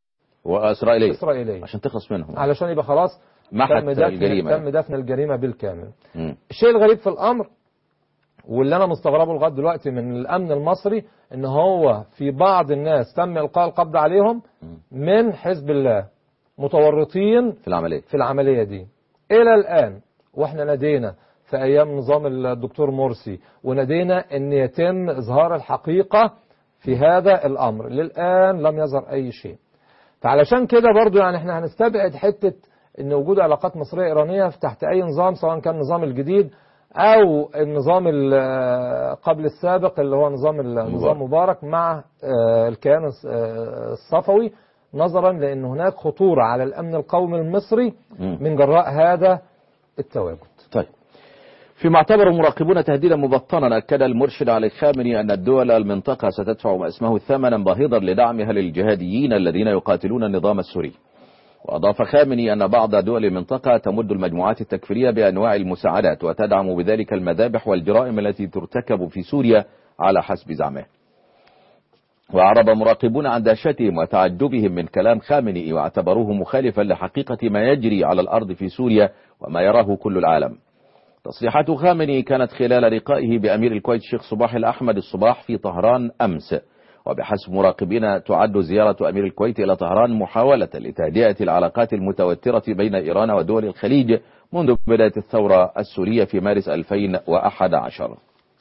Speaker 1: واسرائيليه
Speaker 2: إسرائيلية
Speaker 1: عشان تخلص منهم
Speaker 2: علشان يبقى خلاص
Speaker 1: محت
Speaker 2: تم دفن
Speaker 1: الجريمه
Speaker 2: تم دفن الجريمة بالكامل
Speaker 1: مم.
Speaker 2: الشيء الغريب في الأمر واللي انا مستغربه لغايه دلوقتي من الامن المصري ان هو في بعض الناس تم القاء القبض عليهم من حزب الله متورطين
Speaker 1: في العملية
Speaker 2: في العملية دي إلى الآن وإحنا نادينا في أيام نظام الدكتور مرسي ونادينا أن يتم إظهار الحقيقة في هذا الأمر للآن لم يظهر أي شيء فعلشان كده برضو يعني احنا هنستبعد حتة ان وجود علاقات مصرية ايرانية تحت اي نظام سواء كان النظام الجديد او النظام ال- قبل السابق اللي هو نظام ال- نظام مبارك مع آه، الكيان الص- آه، الصفوي نظرا لان هناك خطورة على الامن القومي المصري
Speaker 1: مم.
Speaker 2: من جراء هذا التواجد
Speaker 1: طيب فيما اعتبر مراقبون تهديدا مبطنا أكد المرشد علي خامنئي أن الدول المنطقة ستدفع ما اسمه ثمنا باهظا لدعمها للجهاديين الذين يقاتلون النظام السوري وأضاف خامنئي أن بعض دول المنطقة تمد المجموعات التكفيرية بأنواع المساعدات وتدعم بذلك المذابح والجرائم التي ترتكب في سوريا على حسب زعمه وأعرب مراقبون عن دهشتهم وتعجبهم من كلام خامنئي واعتبروه مخالفا لحقيقة ما يجري على الأرض في سوريا وما يراه كل العالم تصريحات خامنئي كانت خلال لقائه بأمير الكويت الشيخ صباح الأحمد الصباح في طهران أمس وبحسب مراقبين تعد زيارة أمير الكويت إلى طهران محاولة لتهدئة العلاقات المتوترة بين إيران ودول الخليج منذ بداية الثورة السورية في مارس 2011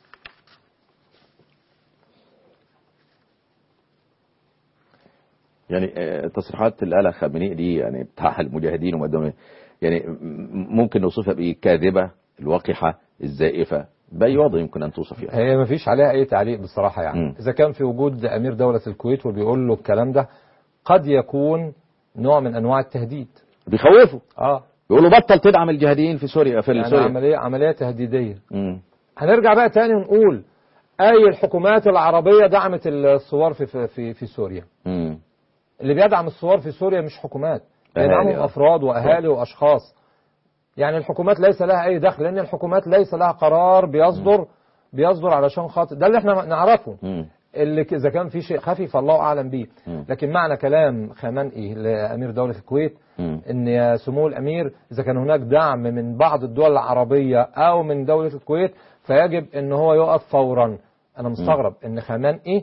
Speaker 1: يعني آه، تصريحات الآلة خامنئي دي يعني بتاع المجاهدين ومدهم يعني م- ممكن نوصفها بإيه كاذبة الوقحة الزائفة بأي وضع يمكن أن توصف فيها
Speaker 2: هي ما فيش عليها اي تعليق بصراحة يعني
Speaker 1: مم.
Speaker 2: اذا كان في وجود امير دولة الكويت وبيقول له الكلام ده قد يكون نوع من انواع التهديد
Speaker 1: بيخوفوا
Speaker 2: اه
Speaker 1: يقولوا بطل تدعم الجهاديين في سوريا في
Speaker 2: يعني
Speaker 1: سوريا
Speaker 2: عملية عملية تهديدية
Speaker 1: مم.
Speaker 2: هنرجع بقى تاني ونقول اي الحكومات العربية دعمت الثوار في في في سوريا
Speaker 1: مم.
Speaker 2: اللي بيدعم الثوار في سوريا مش حكومات
Speaker 1: أهالي،
Speaker 2: بيدعمهم
Speaker 1: آه.
Speaker 2: افراد واهالي واشخاص يعني الحكومات ليس لها اي دخل لان الحكومات ليس لها قرار بيصدر بيصدر علشان خاطر ده اللي احنا نعرفه
Speaker 1: مم.
Speaker 2: اللي ك- اذا كان في شيء خفي فالله اعلم به
Speaker 1: مم.
Speaker 2: لكن معنى كلام خامنئي لامير دوله الكويت
Speaker 1: مم.
Speaker 2: ان يا سمو الامير اذا كان هناك دعم من بعض الدول العربيه او من دوله الكويت فيجب ان هو يقف فورا انا مستغرب ان خامنئي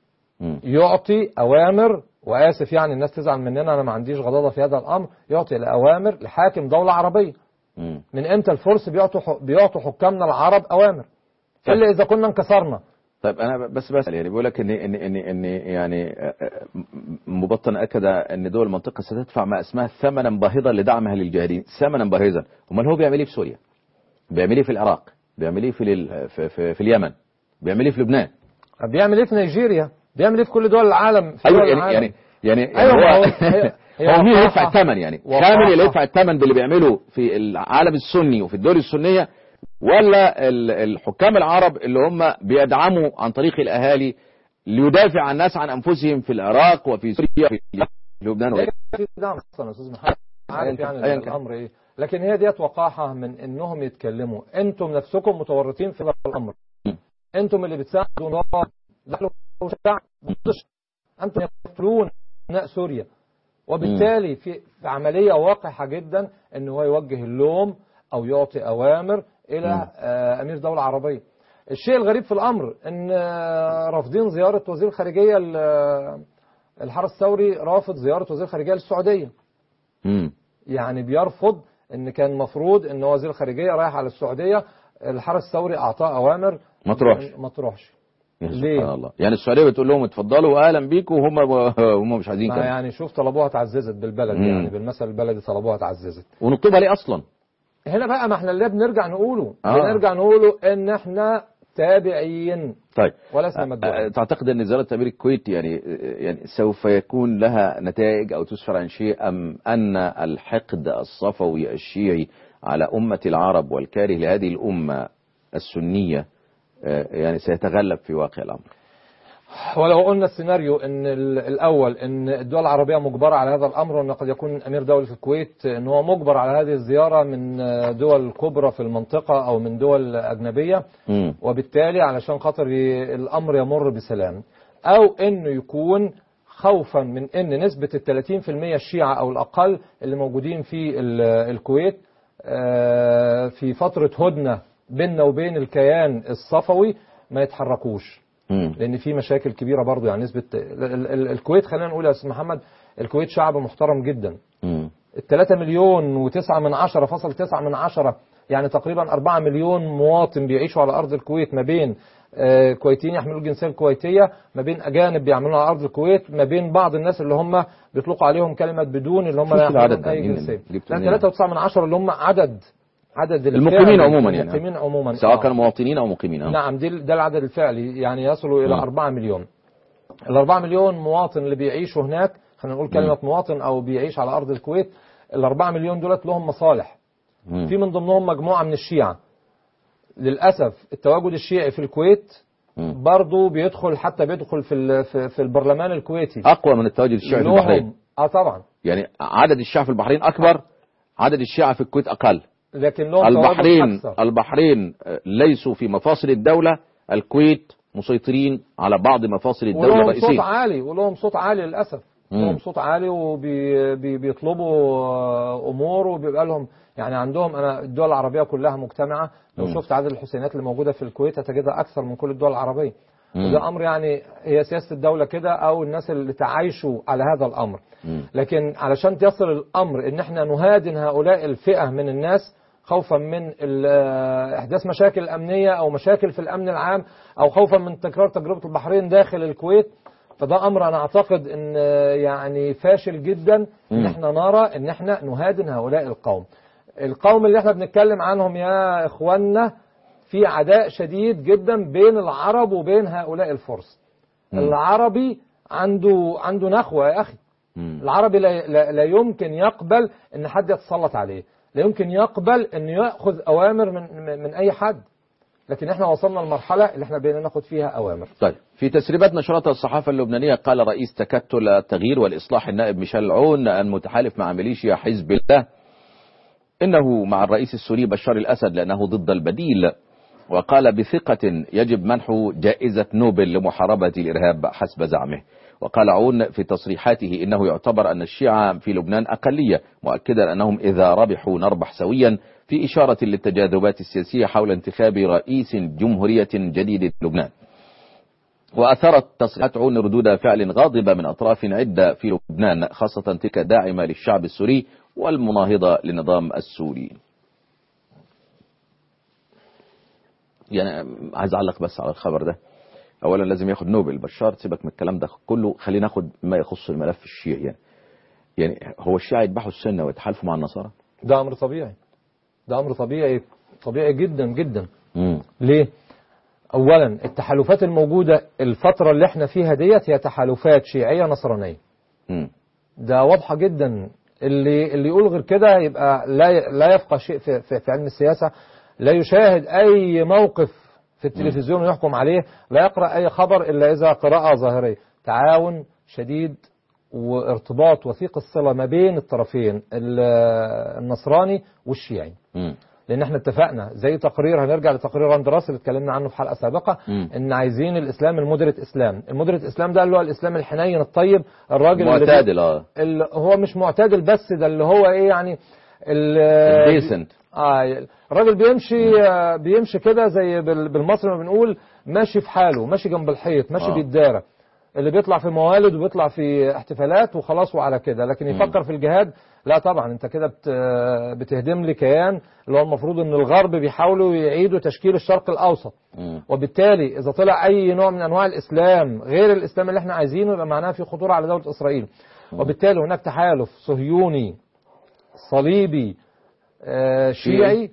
Speaker 1: مم.
Speaker 2: يعطي اوامر واسف يعني الناس تزعل مننا انا ما عنديش غضاضه في هذا الامر يعطي الاوامر لحاكم دوله عربيه
Speaker 1: مم.
Speaker 2: من امتى الفرس بيعطوا ح- بيعطوا حكامنا العرب اوامر الا اذا كنا انكسرنا
Speaker 1: طيب انا بس بسال يعني بيقول لك ان ان ان ان يعني آه، آه، مبطن اكد ان دول المنطقه ستدفع ما اسمها ثمنا باهظا لدعمها للجاهدين ثمنا باهظا امال هو بيعمل ايه في سوريا بيعمل ايه في العراق بيعمل ايه في لل- في, في, في اليمن بيعمل ايه في لبنان
Speaker 2: بيعمل ايه في نيجيريا بيعمل ايه في كل دول العالم في
Speaker 1: ايوه
Speaker 2: دول
Speaker 1: يعني
Speaker 2: العالم.
Speaker 1: يعني يعني, يعني
Speaker 2: أيوة، ما
Speaker 1: هو
Speaker 2: هو- هي- هي
Speaker 1: هو مين
Speaker 2: وقاحة.
Speaker 1: يدفع الثمن يعني
Speaker 2: وقاحة.
Speaker 1: كامل اللي يدفع الثمن باللي بيعمله في العالم السني وفي الدول السنيه ولا ال- الحكام العرب اللي هم بيدعموا عن طريق الاهالي ليدافع الناس عن انفسهم في العراق وفي سوريا وفي لبنان
Speaker 2: هي
Speaker 1: وغيره.
Speaker 2: في دعم اصلا يا استاذ محمد عارف
Speaker 1: أيا كان-
Speaker 2: يعني
Speaker 1: أيا كان.
Speaker 2: الامر ايه لكن هي ديت وقاحه من انهم يتكلموا انتم نفسكم متورطين في هذا الامر
Speaker 1: م.
Speaker 2: انتم اللي بتساعدوا نظام دخلوا شعب انتم يقتلون ابناء سوريا وبالتالي في في عمليه واقحه جدا ان هو يوجه اللوم او يعطي اوامر الى آه، امير دوله عربيه الشيء الغريب في الامر ان آه، رافضين زياره وزير الخارجيه ال- الحرس الثوري رافض زياره وزير الخارجيه للسعوديه
Speaker 1: مم.
Speaker 2: يعني بيرفض ان كان المفروض ان وزير الخارجيه رايح على السعوديه الحرس الثوري اعطاه اوامر
Speaker 1: ما تروحش.
Speaker 2: ما تروحش
Speaker 1: يا
Speaker 2: ليه؟
Speaker 1: سبحان الله يعني السعوديه بتقول لهم اتفضلوا واهلا بيكم وهم هم مش عايزين
Speaker 2: ما
Speaker 1: كده
Speaker 2: يعني شوف طلبوها اتعززت بالبلد
Speaker 1: مم.
Speaker 2: يعني بالمثل البلدي طلبوها اتعززت
Speaker 1: ونطلبها ليه اصلا
Speaker 2: هنا بقى ما احنا اللي بنرجع نقوله
Speaker 1: آه.
Speaker 2: بنرجع نقوله ان احنا تابعين
Speaker 1: طيب
Speaker 2: ولسنا
Speaker 1: أ-
Speaker 2: متبوعين
Speaker 1: أ- تعتقد ان زياره امير الكويت يعني يعني سوف يكون لها نتائج او تسفر عن شيء ام ان الحقد الصفوي الشيعي على امه العرب والكاره لهذه الامه السنيه آه، يعني سيتغلب في واقع الامر
Speaker 2: ولو قلنا السيناريو ان ال- الاول ان الدول العربيه مجبره على هذا الامر وان قد يكون امير دوله الكويت ان هو مجبر على هذه الزياره من دول كبرى في المنطقه او من دول اجنبيه
Speaker 1: مم.
Speaker 2: وبالتالي علشان خاطر ي- الامر يمر بسلام او انه يكون خوفا من ان نسبه ال 30% الشيعه او الاقل اللي موجودين في ال- الكويت آه، في فتره هدنه بيننا وبين الكيان الصفوي ما يتحركوش
Speaker 1: مم.
Speaker 2: لان في مشاكل كبيره برضو يعني نسبه ال- ال- ال- الكويت خلينا نقول يا استاذ محمد الكويت شعب محترم جدا
Speaker 1: مم.
Speaker 2: الثلاثة مليون وتسعة من عشرة فصل تسعة من عشرة يعني تقريبا أربعة مليون مواطن بيعيشوا على أرض الكويت ما بين آه، كويتيين يحملوا الجنسية الكويتية ما بين أجانب بيعملوا على أرض الكويت ما بين بعض الناس اللي هم بيطلقوا عليهم كلمة بدون اللي هم
Speaker 1: شوف
Speaker 2: لا
Speaker 1: العدد
Speaker 2: يحملون
Speaker 1: ده
Speaker 2: أي
Speaker 1: منين؟
Speaker 2: جنسية
Speaker 1: جبته
Speaker 2: لا
Speaker 1: منين؟
Speaker 2: ثلاثة وتسعة من عشرة اللي هم عدد عدد
Speaker 1: المقيمين
Speaker 2: الفعلي.
Speaker 1: عموما يعني
Speaker 2: المقيمين عموما
Speaker 1: سواء
Speaker 2: آه.
Speaker 1: كانوا مواطنين او مقيمين آه.
Speaker 2: نعم دي ده العدد الفعلي يعني يصل إلى
Speaker 1: مم.
Speaker 2: 4 مليون ال 4 مليون مواطن اللي بيعيشوا هناك خلينا نقول كلمة مواطن أو بيعيش على أرض الكويت ال 4 مليون دولت لهم مصالح
Speaker 1: مم.
Speaker 2: في من ضمنهم مجموعة من الشيعة للأسف التواجد الشيعي في الكويت
Speaker 1: مم.
Speaker 2: برضه بيدخل حتى بيدخل في ال- في, في البرلمان الكويتي
Speaker 1: اقوى من التواجد الشيعي في
Speaker 2: لهم-
Speaker 1: البحرين
Speaker 2: اه طبعا
Speaker 1: يعني عدد الشيعة في البحرين اكبر عدد الشيعة في الكويت اقل
Speaker 2: لكن لهم تواجد
Speaker 1: البحرين
Speaker 2: أكثر
Speaker 1: البحرين آه، ليسوا في مفاصل الدولة الكويت مسيطرين على بعض مفاصل الدولة
Speaker 2: ولهم صوت
Speaker 1: الرئيسية
Speaker 2: عالي ولهم صوت عالي للاسف
Speaker 1: مم.
Speaker 2: لهم صوت عالي وبيطلبوا امور وبيبقى لهم يعني عندهم انا الدول العربيه كلها مجتمعه لو
Speaker 1: مم.
Speaker 2: شفت عدد الحسينات اللي موجوده في الكويت هتجدها اكثر من كل الدول العربيه
Speaker 1: مم.
Speaker 2: وده امر يعني هي سياسه الدوله كده او الناس اللي تعايشوا على هذا الامر
Speaker 1: مم.
Speaker 2: لكن علشان يصل الامر ان احنا نهادن هؤلاء الفئه من الناس خوفا من ال- آه، احداث مشاكل امنيه او مشاكل في الامن العام او خوفا من تكرار تجربه البحرين داخل الكويت فده امر انا اعتقد ان آه، يعني فاشل جدا ان
Speaker 1: مم.
Speaker 2: احنا نرى ان احنا نهادن هؤلاء القوم القوم اللي احنا بنتكلم عنهم يا اخواننا في عداء شديد جدا بين العرب وبين هؤلاء الفرس
Speaker 1: مم.
Speaker 2: العربي عنده عنده نخوه يا اخي
Speaker 1: مم.
Speaker 2: العربي لا, لا, لا يمكن يقبل ان حد يتسلط عليه لا يمكن يقبل ان ياخذ اوامر من من من اي حد لكن احنا وصلنا لمرحله اللي احنا بقينا ناخد فيها اوامر
Speaker 1: طيب في تسريبات نشرتها الصحافة اللبنانية قال رئيس تكتل التغيير والإصلاح النائب ميشيل عون المتحالف مع ميليشيا حزب الله إنه مع الرئيس السوري بشار الأسد لأنه ضد البديل وقال بثقة يجب منح جائزة نوبل لمحاربة الإرهاب حسب زعمه وقال عون في تصريحاته إنه يعتبر أن الشيعة في لبنان أقلية مؤكدا أنهم إذا ربحوا نربح سويا في إشارة للتجاذبات السياسية حول انتخاب رئيس جمهورية جديد لبنان وأثرت تصريحات عون ردود فعل غاضبة من أطراف عدة في لبنان خاصة تلك داعمة للشعب السوري والمناهضة للنظام السوري يعني عايز أعلق بس على الخبر ده أولا لازم ياخد نوبل بشار سيبك من الكلام ده كله خلينا ناخد ما يخص الملف الشيعي يعني يعني هو الشيعة يذبحوا السنة ويتحالفوا مع النصارى
Speaker 2: ده امر طبيعي ده امر طبيعي طبيعي جدا جدا
Speaker 1: مم.
Speaker 2: ليه اولا التحالفات الموجوده الفتره اللي احنا فيها ديت هي تحالفات شيعيه نصرانيه
Speaker 1: مم.
Speaker 2: ده واضحه جدا اللي اللي يقول غير كده يبقى لا لا يفقه شيء في, في, في علم السياسه لا يشاهد اي موقف في التلفزيون ويحكم عليه لا يقرا اي خبر الا اذا قراءه ظاهريه تعاون شديد وارتباط وثيق الصله ما بين الطرفين ال- النصراني والشيعي
Speaker 1: مم.
Speaker 2: لان احنا اتفقنا زي تقرير هنرجع لتقرير راندراس اللي اتكلمنا عنه في حلقه سابقه
Speaker 1: مم.
Speaker 2: ان عايزين الاسلام المدرت اسلام المدرت اسلام ده اللي هو الاسلام الحنين الطيب الراجل اللي بي-
Speaker 1: معتدل اه
Speaker 2: اللي هو مش معتدل بس ده اللي هو ايه يعني ال-
Speaker 1: ديسنت
Speaker 2: اه الراجل بيمشي آه، بيمشي كده زي بال- بالمصري ما بنقول ماشي في حاله ماشي جنب الحيط ماشي
Speaker 1: آه.
Speaker 2: بيتدارى اللي بيطلع في موالد وبيطلع في احتفالات وخلاص وعلى كده لكن يفكر في الجهاد لا طبعا انت كده بت بتهدم لي كيان اللي هو المفروض ان الغرب بيحاولوا يعيدوا تشكيل الشرق الاوسط
Speaker 1: مم.
Speaker 2: وبالتالي اذا طلع اي نوع من انواع الاسلام غير الاسلام اللي احنا عايزينه يبقى معناها في خطوره على دوله اسرائيل وبالتالي هناك تحالف صهيوني صليبي آه، شيعي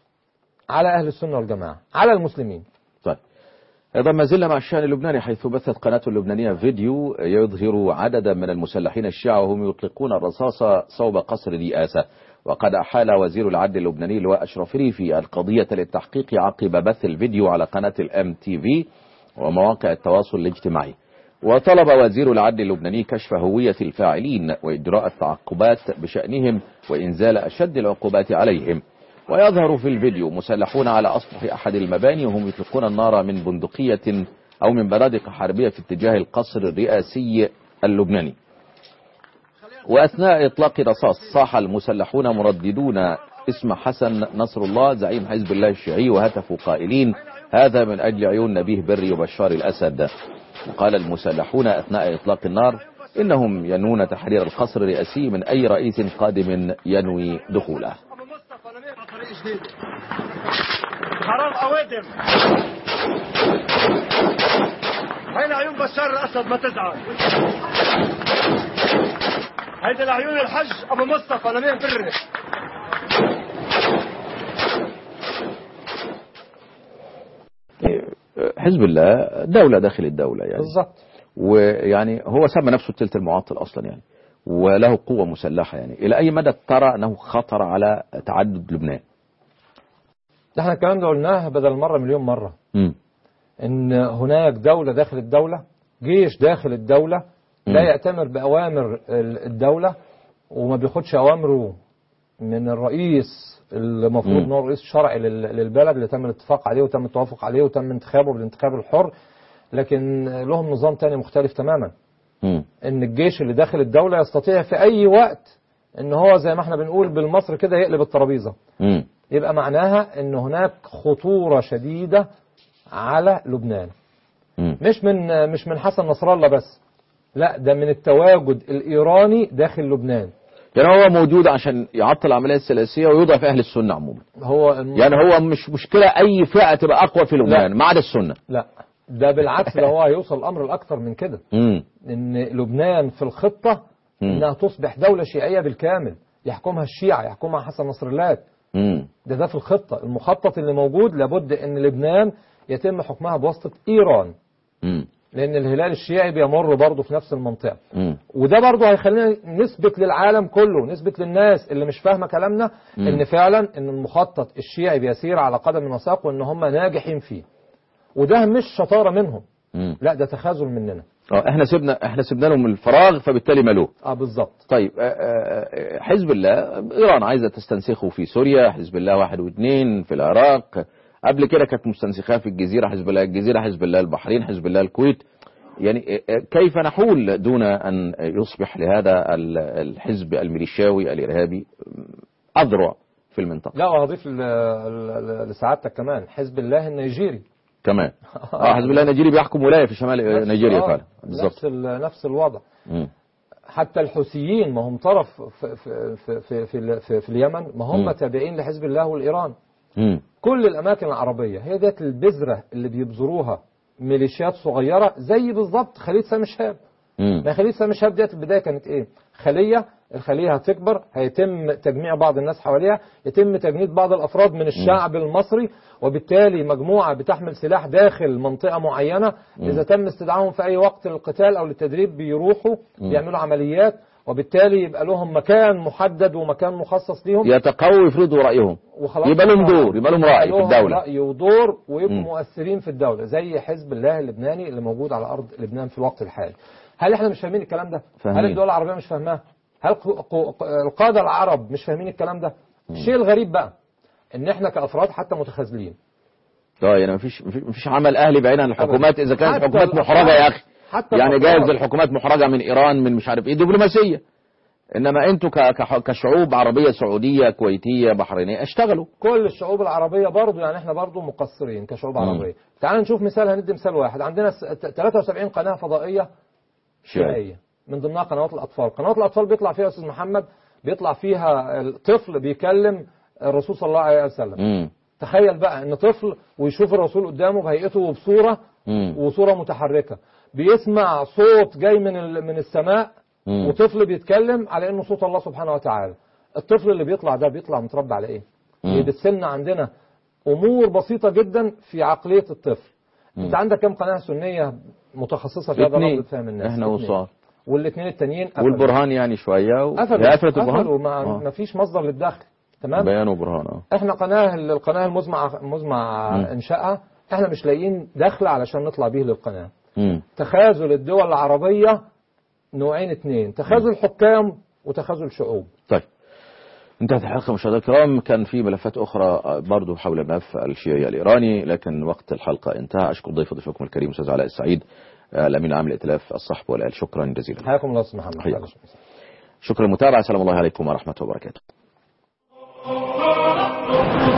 Speaker 2: على اهل السنه والجماعه على المسلمين
Speaker 1: طيب أيضا ما زلنا مع الشأن اللبناني حيث بثت قناة اللبنانية فيديو يظهر عددا من المسلحين الشيعة وهم يطلقون الرصاص صوب قصر الرئاسة وقد أحال وزير العدل اللبناني لواء أشرف ريفي القضية للتحقيق عقب بث الفيديو على قناة الام تي في ومواقع التواصل الاجتماعي وطلب وزير العدل اللبناني كشف هوية الفاعلين وإجراء التعقبات بشأنهم وإنزال أشد العقوبات عليهم ويظهر في الفيديو مسلحون على أسطح أحد المباني وهم يطلقون النار من بندقية أو من بنادق حربية في اتجاه القصر الرئاسي اللبناني وأثناء إطلاق رصاص صاح المسلحون مرددون اسم حسن نصر الله زعيم حزب الله الشيعي وهتفوا قائلين هذا من أجل عيون نبيه بري وبشار الأسد وقال المسلحون أثناء إطلاق النار إنهم ينون تحرير القصر الرئاسي من أي رئيس قادم ينوي دخوله
Speaker 5: حرام أوادم هين عيون بشار الأسد ما تزعل هيدي العيون الحج أبو مصطفى لمين بري
Speaker 1: حزب الله دولة داخل الدولة يعني
Speaker 2: بالظبط
Speaker 1: ويعني هو سمى نفسه التلت المعطل أصلا يعني وله قوة مسلحة يعني إلى أي مدى ترى أنه خطر على تعدد لبنان
Speaker 2: ده احنا الكلام ده قلناه بدل مرة مليون مرة
Speaker 1: مم.
Speaker 2: ان هناك دولة داخل الدولة جيش داخل الدولة لا
Speaker 1: مم.
Speaker 2: يأتمر بأوامر ال- الدولة وما بياخدش أوامره من الرئيس المفروض
Speaker 1: مم.
Speaker 2: ان هو رئيس شرعي لل- للبلد اللي تم الاتفاق عليه وتم التوافق عليه وتم انتخابه بالانتخاب الحر لكن لهم نظام تاني مختلف تماما
Speaker 1: مم.
Speaker 2: ان الجيش اللي داخل الدولة يستطيع في اي وقت ان هو زي ما احنا بنقول بالمصر كده يقلب الترابيزة
Speaker 1: مم.
Speaker 2: يبقى معناها ان هناك خطورة شديدة على لبنان
Speaker 1: مم.
Speaker 2: مش من مش من حسن نصر الله بس لا ده من التواجد الايراني داخل لبنان
Speaker 1: يعني هو موجود عشان يعطل العملية السياسية ويضعف أهل السنة عموما
Speaker 2: هو الم...
Speaker 1: يعني هو مش مشكلة أي فئة تبقى أقوى في لبنان
Speaker 2: لا.
Speaker 1: ما عدا السنة
Speaker 2: لا ده بالعكس ده هو هيوصل الامر الاكثر من كده
Speaker 1: مم.
Speaker 2: ان لبنان في الخطة
Speaker 1: مم.
Speaker 2: انها تصبح دولة شيعية بالكامل يحكمها الشيعة يحكمها حسن نصر الله
Speaker 1: مم.
Speaker 2: ده ده في الخطة المخطط اللي موجود لابد ان لبنان يتم حكمها بواسطة ايران
Speaker 1: مم.
Speaker 2: لان الهلال الشيعي بيمر برضه في نفس المنطقة
Speaker 1: مم.
Speaker 2: وده برضه هيخلينا نثبت للعالم كله نثبت للناس اللي مش فاهمه كلامنا
Speaker 1: مم.
Speaker 2: ان فعلا ان المخطط الشيعي بيسير على قدم وساق وان هم ناجحين فيه وده مش شطاره منهم
Speaker 1: مم.
Speaker 2: لا ده تخاذل مننا
Speaker 1: اه احنا سيبنا احنا سيبنا لهم الفراغ فبالتالي ملوه
Speaker 2: اه بالظبط
Speaker 1: طيب آه، آه، حزب الله ايران عايزه تستنسخه في سوريا حزب الله واحد واثنين في العراق قبل كده كانت مستنسخاه في الجزيره حزب الله الجزيره حزب الله البحرين حزب الله الكويت يعني آه، آه، كيف نحول دون ان يصبح لهذا ال- الحزب الميليشياوي الارهابي اذرع في المنطقه
Speaker 2: لا وهضيف ل- ل- لسعادتك كمان حزب الله النيجيري
Speaker 1: كمان اه حزب الله النيجيري بيحكم ولايه في شمال
Speaker 2: نفس-
Speaker 1: نيجيريا
Speaker 2: آه،
Speaker 1: فعلا بالظبط
Speaker 2: نفس ال- نفس الوضع
Speaker 1: مم.
Speaker 2: حتى الحوثيين ما هم طرف في في في في, في, في, في اليمن ما هم
Speaker 1: مم.
Speaker 2: تابعين لحزب الله والايران
Speaker 1: مم.
Speaker 2: كل الاماكن العربيه هي ديت البذره اللي بيبذروها ميليشيات صغيره زي بالظبط خليج سام شهاب
Speaker 1: مم.
Speaker 2: ما خليج سام شهاب ديت البدايه كانت ايه خليه الخليه هتكبر هيتم تجميع بعض الناس حواليها يتم تجنيد بعض الافراد من الشعب المصري وبالتالي مجموعه بتحمل سلاح داخل منطقه معينه اذا تم استدعائهم في اي وقت للقتال او للتدريب بيروحوا بيعملوا عمليات وبالتالي يبقى لهم مكان محدد ومكان مخصص ليهم
Speaker 1: يتقووا يفرضوا رايهم
Speaker 2: وخلاص
Speaker 1: يبقى لهم دور يبقى لهم راي في
Speaker 2: لهم
Speaker 1: الدوله
Speaker 2: رأي ودور ويبقوا
Speaker 1: مم.
Speaker 2: مؤثرين في الدولة زي حزب الله اللبناني اللي موجود على أرض لبنان في الوقت الحالي هل احنا مش فاهمين الكلام ده؟
Speaker 1: فاهمين.
Speaker 2: هل الدول العربية مش فاهماه؟ هل ق- ق- القادة العرب مش فاهمين الكلام ده؟ الشيء الغريب بقى ان احنا كأفراد حتى متخاذلين
Speaker 1: اه يعني مفيش مفيش مفيش عمل اهلي بعيد عن الحكومات اذا كانت
Speaker 2: حتى
Speaker 1: حكومات
Speaker 2: الأفراد-
Speaker 1: محرجه يا اخي
Speaker 2: حتى
Speaker 1: يعني
Speaker 2: الأفراد.
Speaker 1: جايز الحكومات محرجه من ايران من مش عارف ايه دبلوماسيه انما انتوا ك- كح- كشعوب عربيه سعوديه كويتيه بحرينيه اشتغلوا
Speaker 2: كل الشعوب العربية برضو يعني احنا برضو مقصرين كشعوب
Speaker 1: مم.
Speaker 2: عربية تعال نشوف مثال هندي مثال واحد عندنا س- ت- 73 قناة فضائية شيعية من ضمنها قنوات الأطفال قنوات الأطفال بيطلع فيها يا أستاذ محمد بيطلع فيها الطفل بيكلم الرسول صلى الله عليه وسلم
Speaker 1: امم
Speaker 2: تخيل بقى ان طفل ويشوف الرسول قدامه بهيئته وبصورة
Speaker 1: امم
Speaker 2: وصورة متحركة بيسمع صوت جاي من ال- من السماء
Speaker 1: مم.
Speaker 2: وطفل بيتكلم على انه صوت الله سبحانه وتعالى الطفل اللي بيطلع ده بيطلع متربى على ايه
Speaker 1: مم.
Speaker 2: بتسن عندنا امور بسيطة جدا في عقلية الطفل انت عندك كم قناة سنية متخصصة في هذا
Speaker 1: اثنين
Speaker 2: الامر فهم الناس
Speaker 1: احنا
Speaker 2: اتنين.
Speaker 1: وصال
Speaker 2: والاثنين التانيين قفلوا.
Speaker 1: والبرهان يعني شويه و...
Speaker 2: قفلوا
Speaker 1: هي قفلت
Speaker 2: قفلوا
Speaker 1: البرهان
Speaker 2: ما,
Speaker 1: آه.
Speaker 2: ما فيش مصدر للدخل تمام
Speaker 1: بيان وبرهان اه
Speaker 2: احنا قناه القناه المزمع مزمع
Speaker 1: مم.
Speaker 2: انشائها احنا مش لاقيين دخل علشان نطلع بيه للقناه
Speaker 1: امم
Speaker 2: تخاذل الدول العربيه نوعين اتنين تخاذل حكام وتخاذل شعوب
Speaker 1: طيب انتهت الحلقة مشاهدينا الكرام كان في ملفات أخرى برضو حول الملف الشيعي الإيراني لكن وقت الحلقة انتهى أشكر ضيف ضيفكم الكريم أستاذ علاء السعيد آه، الأمين العام لائتلاف الصحب والآل شكرا جزيلا
Speaker 2: حياكم الله استاذ محمد
Speaker 1: حياكم. شكرا للمتابعة السلام الله عليكم ورحمة الله وبركاته
Speaker 6: الله